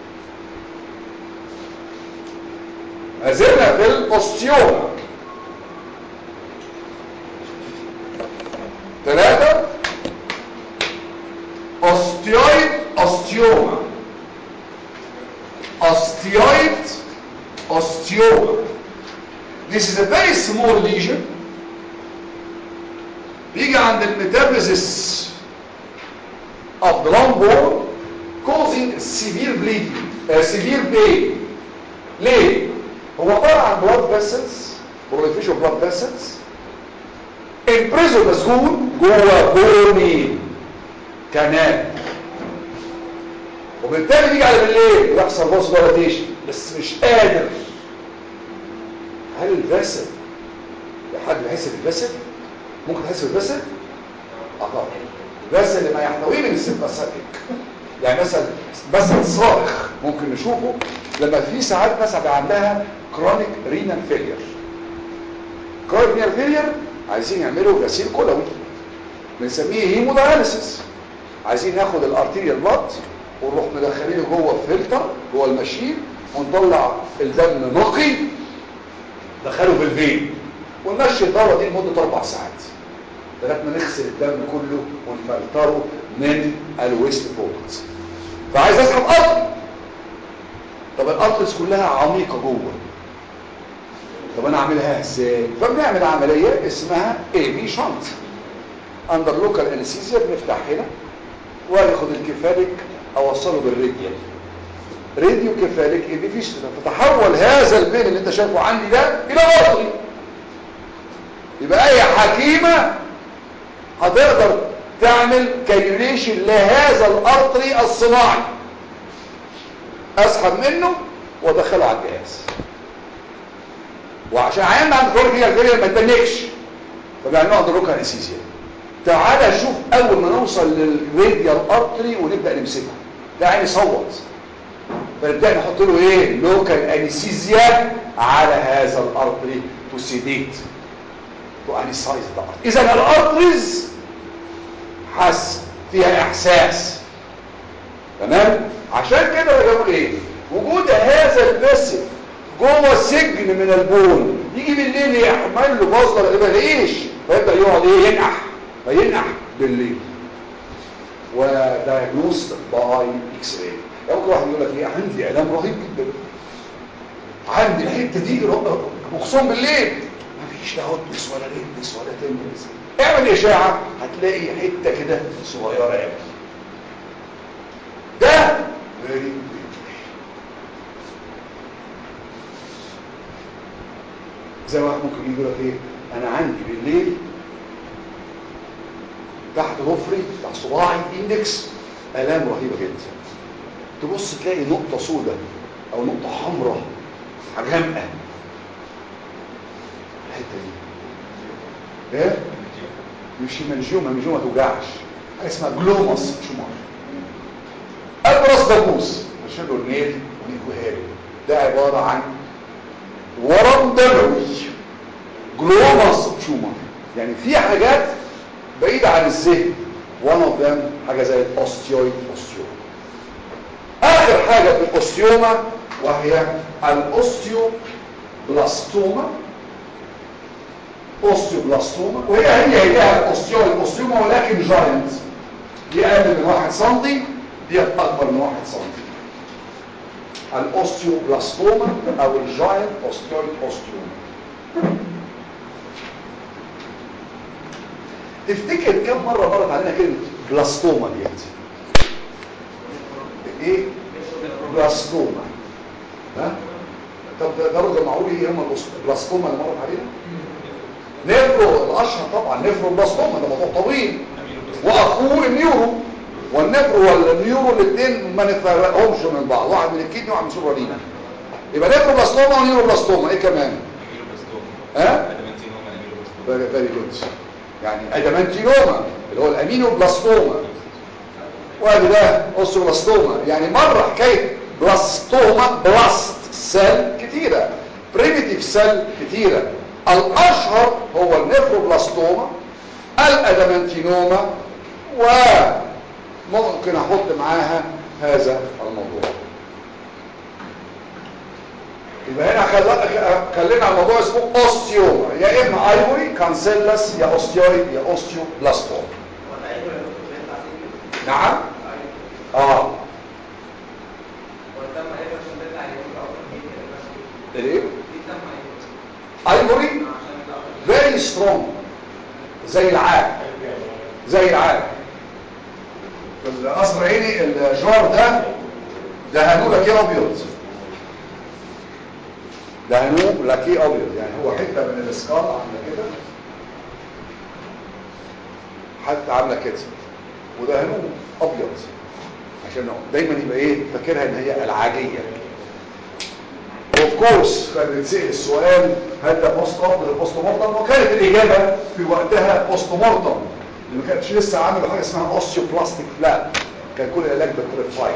ما زلنا في الاوستيوما ثلاثة اوستيويد اوستيوما osteoid osteoma. This is a very small lesion. بيجي عند الميتابيزيس of the long bone causing severe bleeding, uh, severe pain. ليه؟ هو عبارة عن blood vessels, proliferation of blood vessels, imprisoned مسجون جوه بوني كانال وبالتالي بيجي على بالليل ويحصل بوس دولاتيشن بس مش قادر هل الفاسد حد بيحس بالفاسد ممكن تحس بالفاسد اه طبعا الفاسد اللي ما يحتويه من السيمباثيك يعني مثلا مثلا صارخ ممكن نشوفه لما في ساعات مثلا بيبقى عندها كرونيك رينال فيلير كرونيك رينال فيلير عايزين يعملوا غسيل كلوي بنسميه هيموداياليسيس عايزين ناخد الارتيريال بلاد ونروح مدخلينه جوه فلتر جوه الماشين ونطلع الدم نقي دخله في الفين ونمشي الدوره دي لمده اربع ساعات لغايه ما نغسل الدم كله ونفلتره من الويست برودكتس فعايز اسحب قطر طب القطرس كلها عميقه جوه طب انا اعملها ازاي فبنعمل عمليه اسمها اي بي شنط اندر لوكال انستيزيا بنفتح هنا وياخد الكفالك اوصله بالراديال راديو كفالك ابيفيشن فتحول هذا البين اللي انت شايفه عندي ده الى ارضي يبقى اي حكيمة هتقدر تعمل كاليوليشن لهذا الارتري الصناعي اسحب منه وادخله على الجهاز وعشان عيان عند كل فيها الفيليا ما تبنكش فبيعملوها عند الروكا انستيزيا تعالى شوف اول ما نوصل للراديال ارتري ونبدا نمسكه ده عيني صوت فنبدا نحط له ايه لوكال انستيزيا على هذا الارتري تو سيديت تو انستايز اذا الارتريز حس فيها احساس تمام عشان كده انا بقول ايه وجود هذا البسل جوه سجن من البون يجي بالليل يعمل له بصله ما يلاقيش فيبدا يقعد ايه ينقح فينقح بالليل ودايجنوست باي اكس راي يعني ممكن واحد يقول لك ايه عندي الام رهيب جدا عندي الحته دي مخصوم بالليل مفيش لا هتنس ولا ريدنس ولا تنس اعمل اشاعه هتلاقي حته كده صغيره قوي ده فيري زي واحد ممكن يجي يقول لك ايه انا عندي بالليل تحت ضفري تحت صباعي اندكس الام رهيبه جدا تبص تلاقي نقطه سوداء او نقطه حمراء غامقه الحته دي ايه مش منجومه منجومه توجعش حاجه اسمها جلوماس شمار ابرص دبوس بشيله النيل ونيكوهاري ده عباره عن ورم دموي جلوماس تيومر يعني في حاجات بعيدة عن الذهن one of them حاجة زي الاوستيويد اوستيوما اخر حاجة في الاوستيوما وهي الاوستيوبلاستوما اوستيوبلاستوما وهي هي هي الاوستيويد اوستيوما ولكن جاينت دي اقل من واحد سنتي دي اكبر من واحد سنتي الاوستيوبلاستوما او الجاينت اوستيويد اوستيوما تفتكر كم مرة مرت علينا كلمة بلاستوما ديت ايه بلاستوما ها طب ده برضه معقول ايه هم البلاستوما اللي مرت علينا نيفرو الاشهر طبعا نيفرو بلاستوما ده موضوع طويل واخوه النيورو والنيفرو والنيورو الاثنين ما نفرقهمش من بعض واحد من الكدني وواحد من سوبرالينا يبقى نيفرو بلاستوما ونيورو بلاستوما ايه كمان ها فيري فيري جود يعني ادمانتينوما اللي هو الامينو بلاستوما وادي ده اوستوبلاستوما يعني مره حكايه بلاستوما بلاست سيل كتيره بريميتيف سيل كتيره الاشهر هو النيفروبلاستوما الادمانتينوما وممكن احط معاها هذا الموضوع يبقى هنا خلينا على موضوع اسمه اوستيوما يا اما ايفوري كانسيلس يا اوستيويد يا اوستيوبلاستوما نعم اه ايه ايفوري فيري سترونج زي العاد زي العاد القصر عيني الجار ده دهنوا لك ايه ابيض دهنوه لاكيه ابيض يعني هو حته من الاسكال عامله كده حتى عامله كده ودهنوه ابيض عشان دايما يبقى ايه فاكرها ان هي العاجيه اوف كورس كان بيتسال السؤال هل ده بوست افضل البوست مورتم وكانت الاجابه في وقتها بوست مورتم اللي ما كانتش لسه عامله حاجه اسمها اوستيوبلاستيك فلاب كان كل العلاج بالتريفايد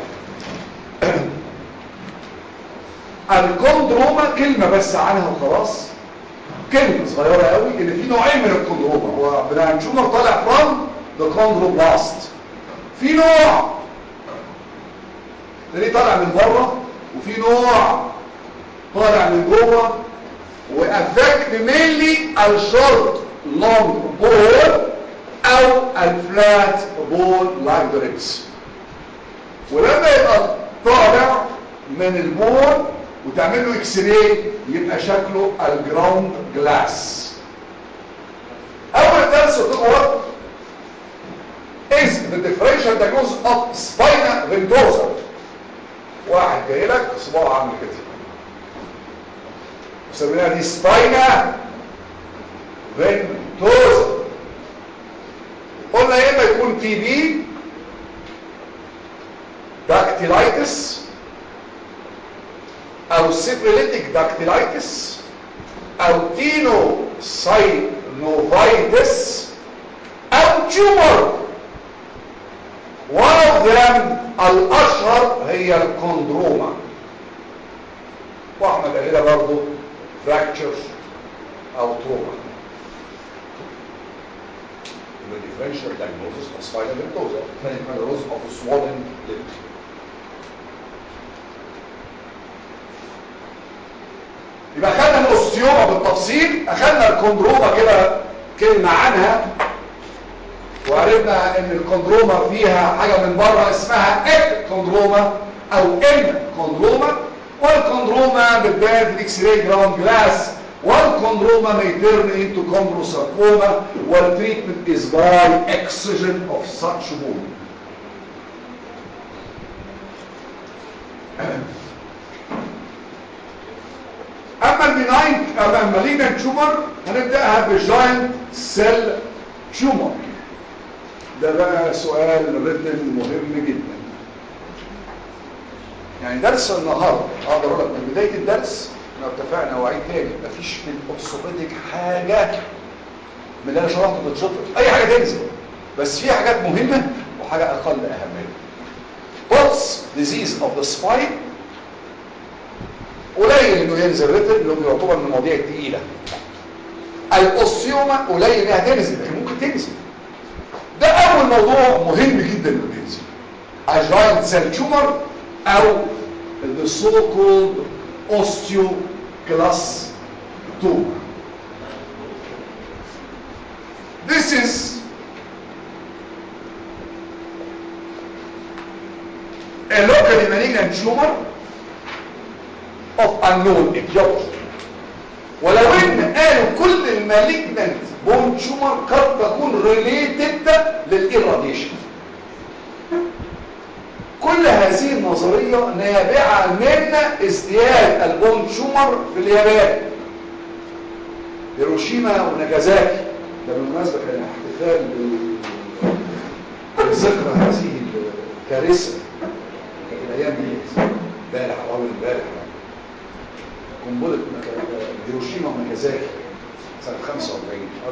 الكوندروما كلمة بس عنها وخلاص كلمة صغيرة قوي ان في نوعين من الكوندروما هو بنانشومر طالع فرام ذا كوندروبلاست في نوع اللي طالع من بره وفي نوع طالع من جوه وافكت مينلي الشورت لونج بول او الفلات بول لايك ذا ريبس ولما يبقى طالع من البول وتعمل له اكس راي يبقى شكله الجراوند جلاس اول درس هو is the differential diagnosis of spina ventosa واحد جاي لك صباعه عامل كده وسميناها دي سباينا فينتوزا قلنا يا اما يكون تي بي داكتيلايتس او سيبريليتك داكتيلايتس او تينو ساينوفايتس او تيومر one of them الاشهر هي الكوندروما واحمد قال لنا برضه فراكتشر او تروما the differential diagnosis of spinal lymphoma diagnosis of swollen limb يبقى خدنا الاوستيوما بالتفصيل اخدنا الكوندروما كده كلمه عنها وعرفنا ان الكوندروما فيها حاجه من بره اسمها اك كوندروما او ام كوندروما والكوندروما بتبان في الاكس راي جراوند جلاس والكوندروما may turn into chondrosarcoma والتريتمنت is by excision of such bone اما البناين اما المالينان تيومر هنبداها بالجاينت سيل تيومر ده بقى سؤال ريتن مهم جدا يعني درس النهارده اقدر اقول لك من بدايه الدرس احنا اتفقنا وعيد تاني مفيش في الاورثوبيديك حاجه من اللي انا شرحته بتشطر اي حاجه تنزل بس في حاجات مهمه وحاجه اقل اهميه بوتس ديزيز اوف ذا سباين قليل انه ينزل ريتن لانه يعتبر من المواضيع الثقيله الاوسيوما قليل انها تنزل لكن ممكن تنزل ده اول موضوع مهم جدا انه ينزل اجاينت سيل تيومر او the so called osteoclast tumor this is a locally malignant tumor of unknown etiology ولو ان قالوا كل المالجنت بون تيومر قد تكون ريليتد للإيراديشن كل هذه النظرية نابعة من ازدياد البون تيومر في اليابان هيروشيما وناجازاكي ده بالمناسبة كان احتفال بذكرى هذه الكارثة كانت الأيام دي امبارح أو أول امبارح قنبلة هيروشيما وناجازاكي سنة 45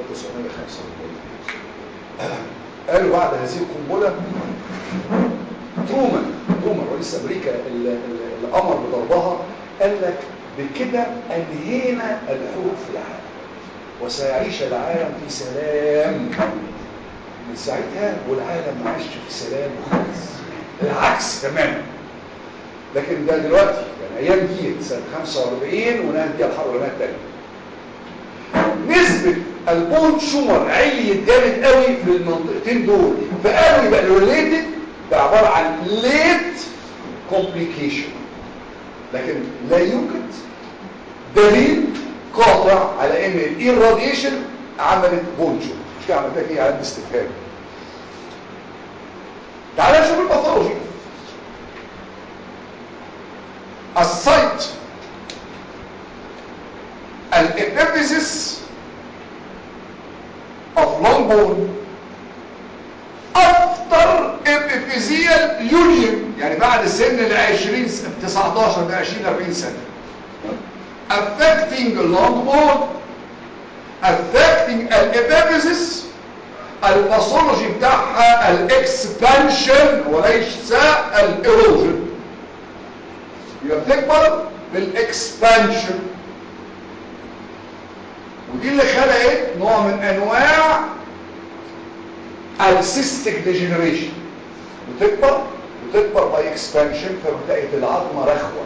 1945 قالوا بعد هذه القنبلة ترومان ترومان رئيس امريكا اللي امر بضربها قال لك بكده انهينا الحروب في العالم وسيعيش العالم في سلام من ساعتها والعالم ما عاش في سلام خالص العكس تماما لكن ده دلوقتي يعني ايام دي سنه 45 ونهت بيها الحرب العالميه الثانيه نسبه البون شومر عليت جامد قوي في المنطقتين دول فقالوا يبقى ريليتد ده عبارة عن late complication لكن لا يوجد دليل قاطع على ان الإيراديشن عملت بونجو مش كده عملتها ايه على الاستفهام تعال نشوف الباثولوجي السايت الابيفيزيس of long bone اكتر ابيفيزيال يونيون يعني بعد سن ال 20 19 ل 20 40 سنه affecting long bone affecting الابيفيزيس الباثولوجي بتاعها الاكسبانشن وليس الايروجن يبقى بتكبر بالاكسبانشن ودي اللي خلقت نوع من انواع السيستيك ديجنريشن بتكبر بتكبر باي اكسبانشن فبتلاقي العظمه رخوه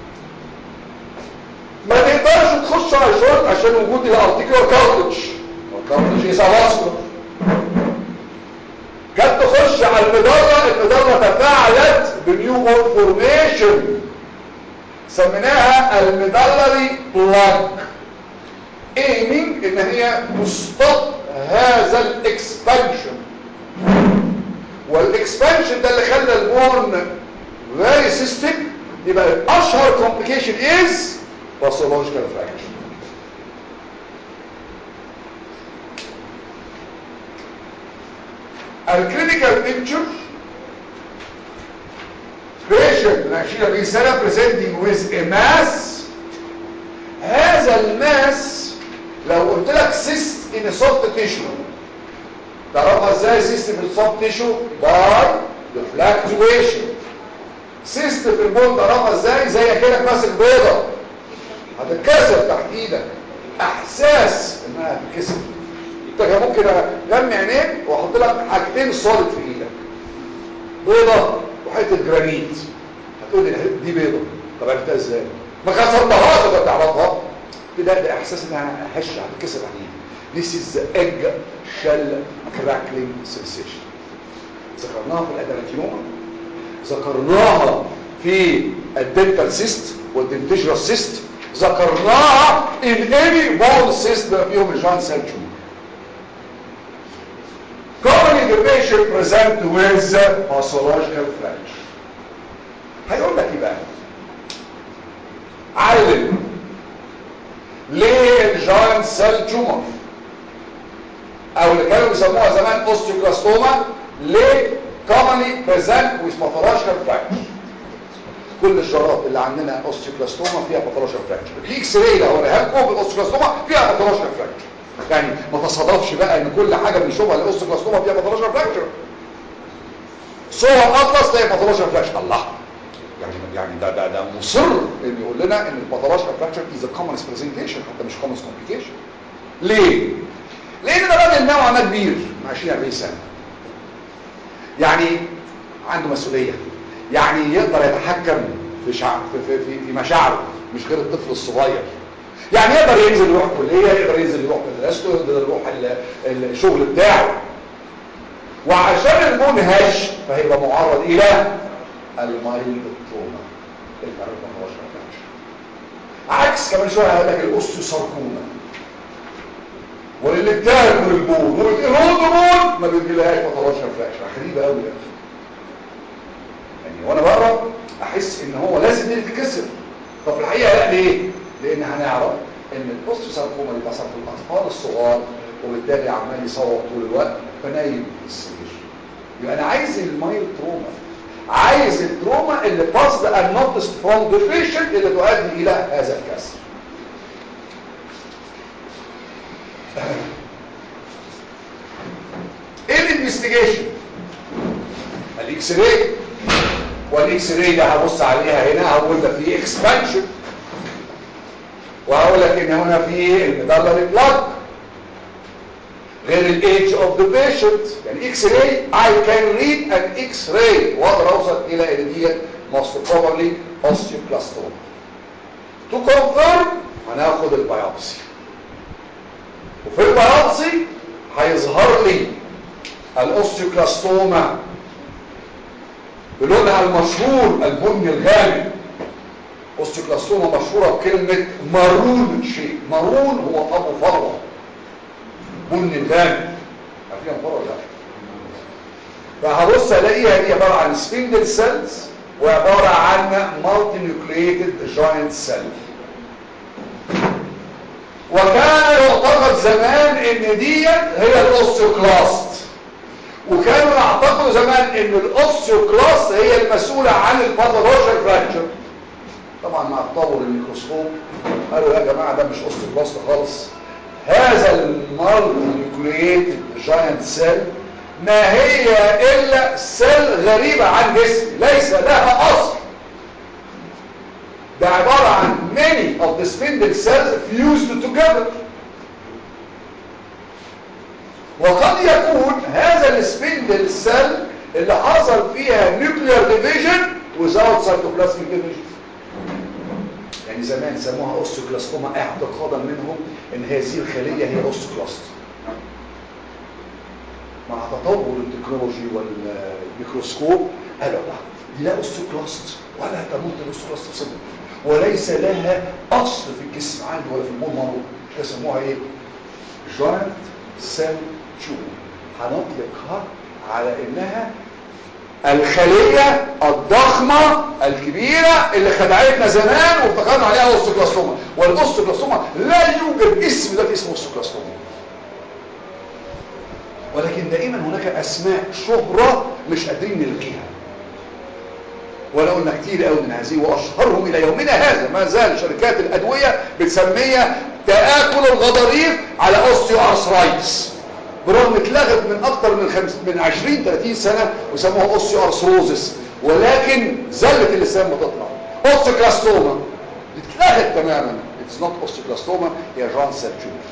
ما تقدرش تخش على الشورت عشان وجود الارتيكولار كارتج والكارتج از فاسكولار جت تخش على المدرة المدرة تفاعلت بنيو بون فورميشن سميناها المدلري بلاك ايمينج ان هي تستط هذا الاكسبانشن والاكسبانشن ده اللي خلى البون فيري سيستيك يبقى اشهر كومبليكيشن از باثولوجيكال فراكشن الكلينيكال بيكتشر patient من 20 سنة presenting with a mass هذا الماس لو قلت لك cyst in a soft tissue تعرفها ازاي cyst في الsoft tissue by the fluctuation cyst في البون تعرفها ازاي زي كده ماسك بيضة هتتكسر تحت ايدك احساس انها هتتكسر انت كان ممكن اغمي عينيك واحط لك حاجتين صالد في ايدك بيضه وحته جرانيت هتقول لي دي بيضه طب عرفتها ازاي ما كسرتهاش ولا تعرفها كده ده احساس انها هشه هتتكسر على ايدي This is the egg shell crackling sensation ذكرناها في الادرانتيوما ذكرناها في الدنتال سيست والدنتجرال سيست ذكرناها in any bone cyst بما فيهم الجوينت سيل تيومر commonly the patient present with pathological fracture هيقول لك ايه بقى علم ليه الجوينت سيل تيومر او اللي كانوا بيسموها زمان اوستيوكلاستوما ليه commonly present with pathological fracture كل الجرات اللي عندنا اوستيوكلاستوما فيها باثولوجيكال فراكشر الاكس راي اللي هوريها لكم في الاوستيوكلاستوما فيها باثولوجيكال فراكشر يعني ما تصادفش بقى ان كل حاجه بنشوفها الاوستيوكلاستوما فيها باثولوجيكال فراكشر صور اطلس تلاقي باثولوجيكال فراكشر الله يعني يعني ده ده ده مصر انه يقول لنا ان الباثولوجيكال فراكشر از ا كومن برزنتيشن حتى مش كومن كومبليكيشن ليه لان ده راجل نوعا ما كبير 20 40 سنه يعني عنده مسؤوليه يعني يقدر يتحكم في شعر في, في, في, في مشاعره مش غير الطفل الصغير يعني يقدر ينزل يروح كليه يقدر ينزل يروح مدرسته يقدر يروح الشغل بتاعه وعشان البون هش فهيبقى معرض الى المايلد تروما المرض ما هوش عكس كمان شويه هقول لك الاوستيوساركوما واللي بتاكل البون وبتقرود بون ما بيجيلهاش باثولوجيكال فراكشر غريبه قوي ده يعني وانا بقرا احس ان هو لازم دي تتكسر طب في الحقيقه لا ليه لان هنعرف ان الاوستيوساركوما اللي بيحصل في الاطفال الصغار وبالتالي عمال يصوت طول الوقت فنايم في السرير يبقى انا عايز المايل تروما عايز التروما اللي باست ان نوت سترونج ديفيشن اللي تؤدي الى هذا الكسر ايه الانفستيجيشن الاكس راي والاكس راي ده هبص عليها هنا هقول ده في اكسبانشن وهقول لك ان هنا في الميدالري بلاك غير الايدج اوف ذا بيشنت يعني اكس راي اي كان ريد ان اكس راي واقدر اوصل الى ان دي موست بروبلي اوستيوكلاستوما تو كونفيرم هناخد البيوبسي وفي البيوبسي هيظهر لي الاوستيوكلاستوما بلونها المشهور البني الغامق اوستيوكلاستوما مشهوره بكلمه مارون شيء مارون هو ابو فروه بني الغامق عارفين فروه لا فهبص الاقيها دي عباره عن سبيندل سيلز وعباره عن مالتي نيوكليتد جاينت سيل وكان يعتقد زمان ان ديت هي الاوستيوكلاست وكانوا يعتقدوا زمان ان الاوستيوكلاست هي المسؤولة عن الباثولوجيكال فراكشر طبعا مع تطور الميكروسكوب قالوا يا جماعة ده مش اوستيوكلاست خالص هذا المالتينيوكليتد جاينت سيل ما هي الا سيل غريبة عن جسم ليس لها اصل ده عبارة عن many of the spindle cells fused together وقد يكون هذا السبندل سيل اللي حصل فيها نيوكلير ديفيجن without cytoplasmic division يعني زمان سموها اوستوكلاستوما اعتقادا منهم ان هذه الخلية هي اوستوكلاست مع تطور التكنولوجي والميكروسكوب قالوا لا دي لا اوستوكلاست ولا تموت الاوستوكلاست صدق وليس لها اصل في الجسم عنده ولا في البول مرض يسموها ايه جوينت سيل تيوب هنطلقها على انها الخلية الضخمة الكبيرة اللي خدعتنا زمان وافتكرنا عليها اوستوكلاستوما والاوستوكلاستوما لا يوجد اسم ده اسمه اوستوكلاستوما ولكن دائما هناك اسماء شهرة مش قادرين نلقيها ولا قلنا كتير قوي من هذه واشهرهم الى يومنا هذا ما زال شركات الادويه بتسميها تاكل الغضاريف على اوستيو ارثرايتس برغم اتلغت من اكتر من خمس من 20 30 سنه وسموها اوستيو ارثروزس ولكن زلت اللسان بتطلع اوستيوكلاستوما اتلغت تماما اتس نوت اوستيوبلاستوما هي جوان سيل تيومر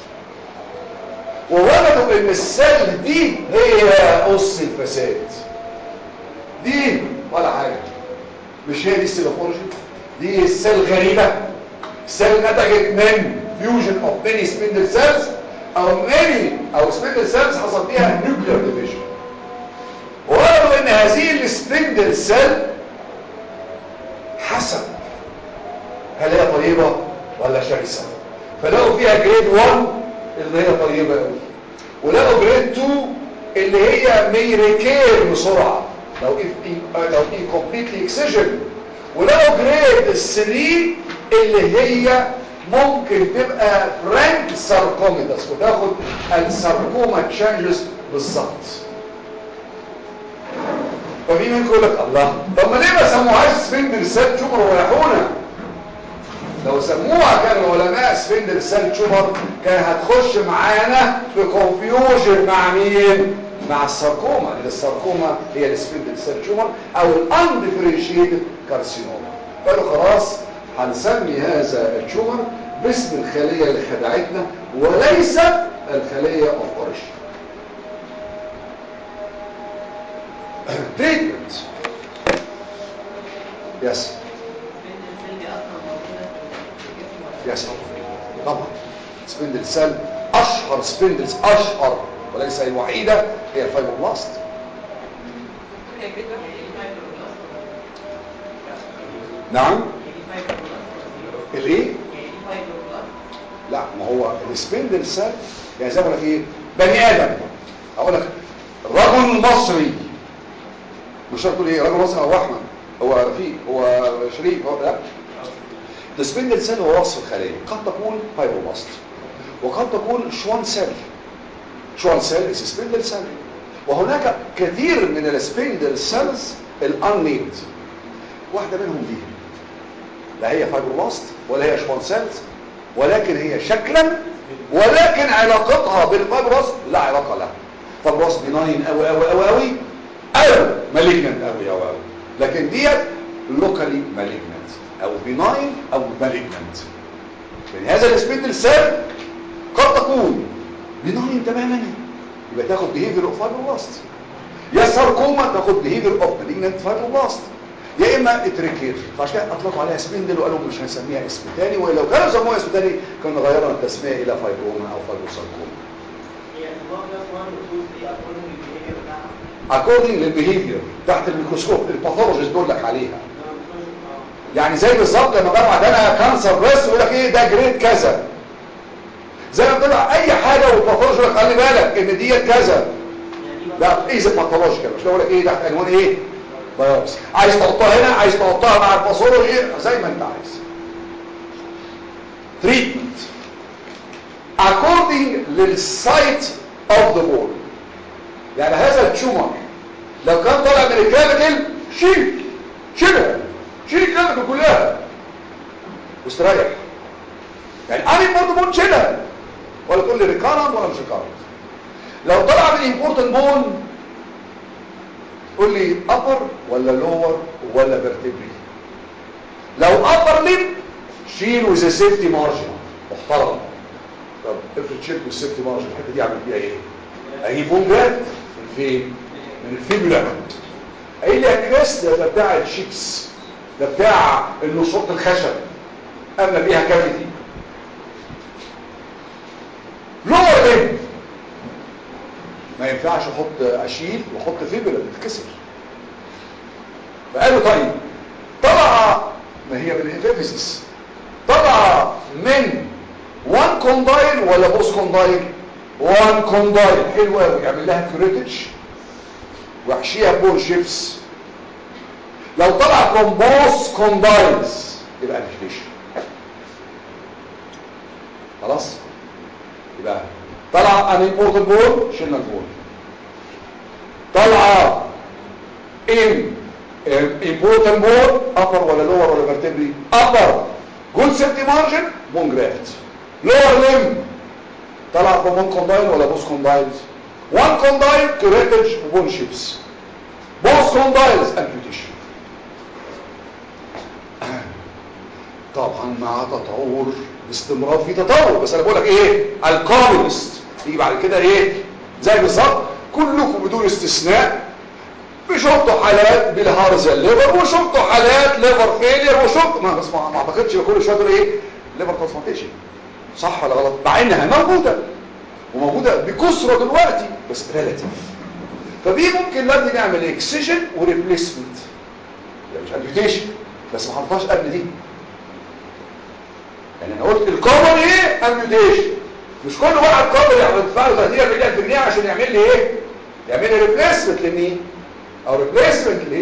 ووجدوا ان السيل دي هي اس الفساد دي ولا حاجه مش هي دي السيل اوف اوريجين دي السيل غريبه سيل نتجت من فيوجن اوف ماني سبندل سيلز او ماني او سبندل سيلز حصل فيها نيوكلير ديفيجن وقالوا ان هذه السبندل سيل حسب هل هي طيبه ولا شرسه فلقوا فيها جريد 1 اللي هي طيبه قوي ولقوا جريد 2 اللي هي ميريكير بسرعه لو لو انكمبليتلي اكسجن ولقوا جريد 3 اللي هي ممكن تبقى فرانك ساركوميدس وتاخد الساركوما تشانجز بالظبط ففي منكم يقول لك الله طب ما ليه ما سموهاش سفندر سيل تشومر وريحونا لو سموها كان العلماء سفندر سيل تشومر كان هتخش معانا في كونفيوجن مع مين مع الساركوما لان الساركوما هي السفندر سيل تشومر او الاندفرنشيتد كارسينوما قالوا خلاص هنسمي هذا التشومر باسم الخليه اللي خدعتنا وليس الخليه اوف اوريجين treatment yes yes طبعا سبندل سيل اشهر سبندلز اشهر وليس الوحيده هي الفايبروبلاست نعم الايه لا ما هو السبندل سيل يعني زي ما لك ايه بني ادم اقول لك رجل مصري مش شرط تقول ايه راجل مصري او احمد هو رفيق هو شريف هو لا السبندل سيل هو وصف الخليه قد تكون فايبروبلاست وقد تكون شوان سيل شوان سيل is سبندل سيل وهناك كثير من السبندل سيلز الانميد واحده منهم دي لا هي فايبروبلاست ولا هي شوان سيلز ولكن هي شكلا ولكن علاقتها بالفايبروبلاست لا علاقه لها فايبروبلاست بناين قوي قوي قوي قوي او مالجنت قوي قوي قوي لكن ديت لوكالي مالجنت او بناين او مالجنت يعني هذا السبندل سيل قد تكون بناين تماما يبقى تاخد بيهيفير اوف فايبروبلاست يا ساركوما تاخد بيهيفير اوف مالجنت فايبروبلاست يا اما اتريكير فعشان كده اطلقوا عليها سبندل وقالوا مش هنسميها اسم تاني ولو كانوا سموها اسم تاني كانوا غيرنا التسميه الى فايبروما او فايبروساركوما according للبيهيفير تحت الميكروسكوب الباثولوجيست بيقول لك عليها يعني زي بالظبط لما جمع عندنا كانسر بس يقول لك ايه ده جريد كذا زي ما طلع اي حاجه والباثولوجي يقول لك خلي بالك ان ديت كذا لا ايه زي باثولوجيكال مش بقول لك ايه تحت عنوان ايه بايوبسي عايز تحطها هنا عايز تحطها مع الباثولوجي زي ما انت عايز تريتمنت according للسايت اوف ذا بول يعني هذا التيومر لو كان طالع من الكافيتل شيل شيلها شيل الكافيتل كلها واستريح يعني اني بورد بون شيلها ولا تقول لي ريكارنت ولا مش ريكارنت لو طلع من امبورتنت بون قول لي ابر ولا لور ولا فيرتبري لو ابر ليب شيل وذ سيفتي مارجن محترم طب افرض شلت السيفتي مارجن الحته دي اعمل فيها ايه اجيب بون جات من فين من الفيبولا قايل لي يا كريس ده بتاع الشيبس ده بتاع النشاط الخشب اما بيها كافيتي لور ليب ما ينفعش احط اشيل واحط فيبولا بتتكسر فقالوا طيب طلع ما هي من الانفيفيسيس طلع من وان كوندايل ولا بوس كوندايل وان كوندايل حلو قوي يعمل لها كريتج واحشيها بول شيبس لو طلع فروم بوس كوندايلز يبقى انفليشن خلاص يبقى طلع ان امبورتنت بول شلنا البول طلع ان important bone upper ولا lower ولا vertebrae upper good safety margin bone graft lower limb طلع from one condyle ولا both condyles one condyle curettage bone chips both condyles amputation طبعا مع تطور باستمرار في تطور بس انا بقول لك ايه الكومونست يجي بعد كده ايه زي بالظبط كلكم بدون استثناء بشفتوا حالات بالهارزة الليفر وشفتوا حالات ليفر فيلير وشفتوا ما بس ما ما اعتقدش كل شويه دول ايه ليفر ترانسبلانتيشن صح ولا غلط مع انها موجوده وموجوده بكثره دلوقتي بس ريلاتيف فدي ممكن لازم نعمل اكسجن وريبليسمنت ده مش امبيوتيشن بس ما حطهاش قبل دي يعني انا قلت الكومن ايه امبيوتيشن مش كل واحد قابل يدفع له 30 مليون جنيه عشان يعمل لي ايه يعمل لي ريبليسمنت لمين او ريبليسمنت ليه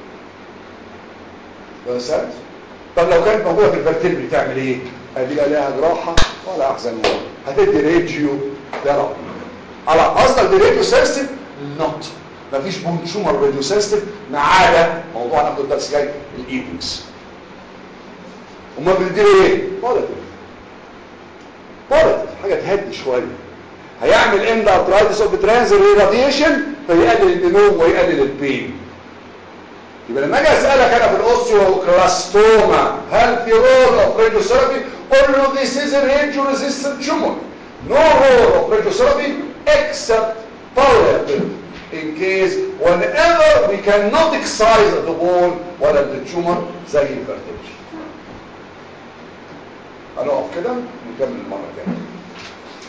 بس طب لو كانت موجوده في الفرتبري تعمل ايه ادي لا لها جراحه ولا احزن ولا هتدي راديو ثيرابي على قصدك دي راديو سيستم نوت مفيش بون تيومر راديو سيستم ما عدا موضوع ناخد الدرس جاي الايبكس امال بنديله ايه بوليتيف بوليتيف حاجه تهدي شويه هيعمل اند ارترايتس اوف ترانزيت راديشن فيقلل النوم ويقلل البين يبقى لما اجي اسالك انا في الاوستيوكلاستوما هل في رول اوف راديوثيرابي قول له this is a radio resistant tumor no role of radiotherapy except palliative in case whenever we cannot excise the bone ولا التيومر زي الفرتبش هنقف كده نكمل المره الجايه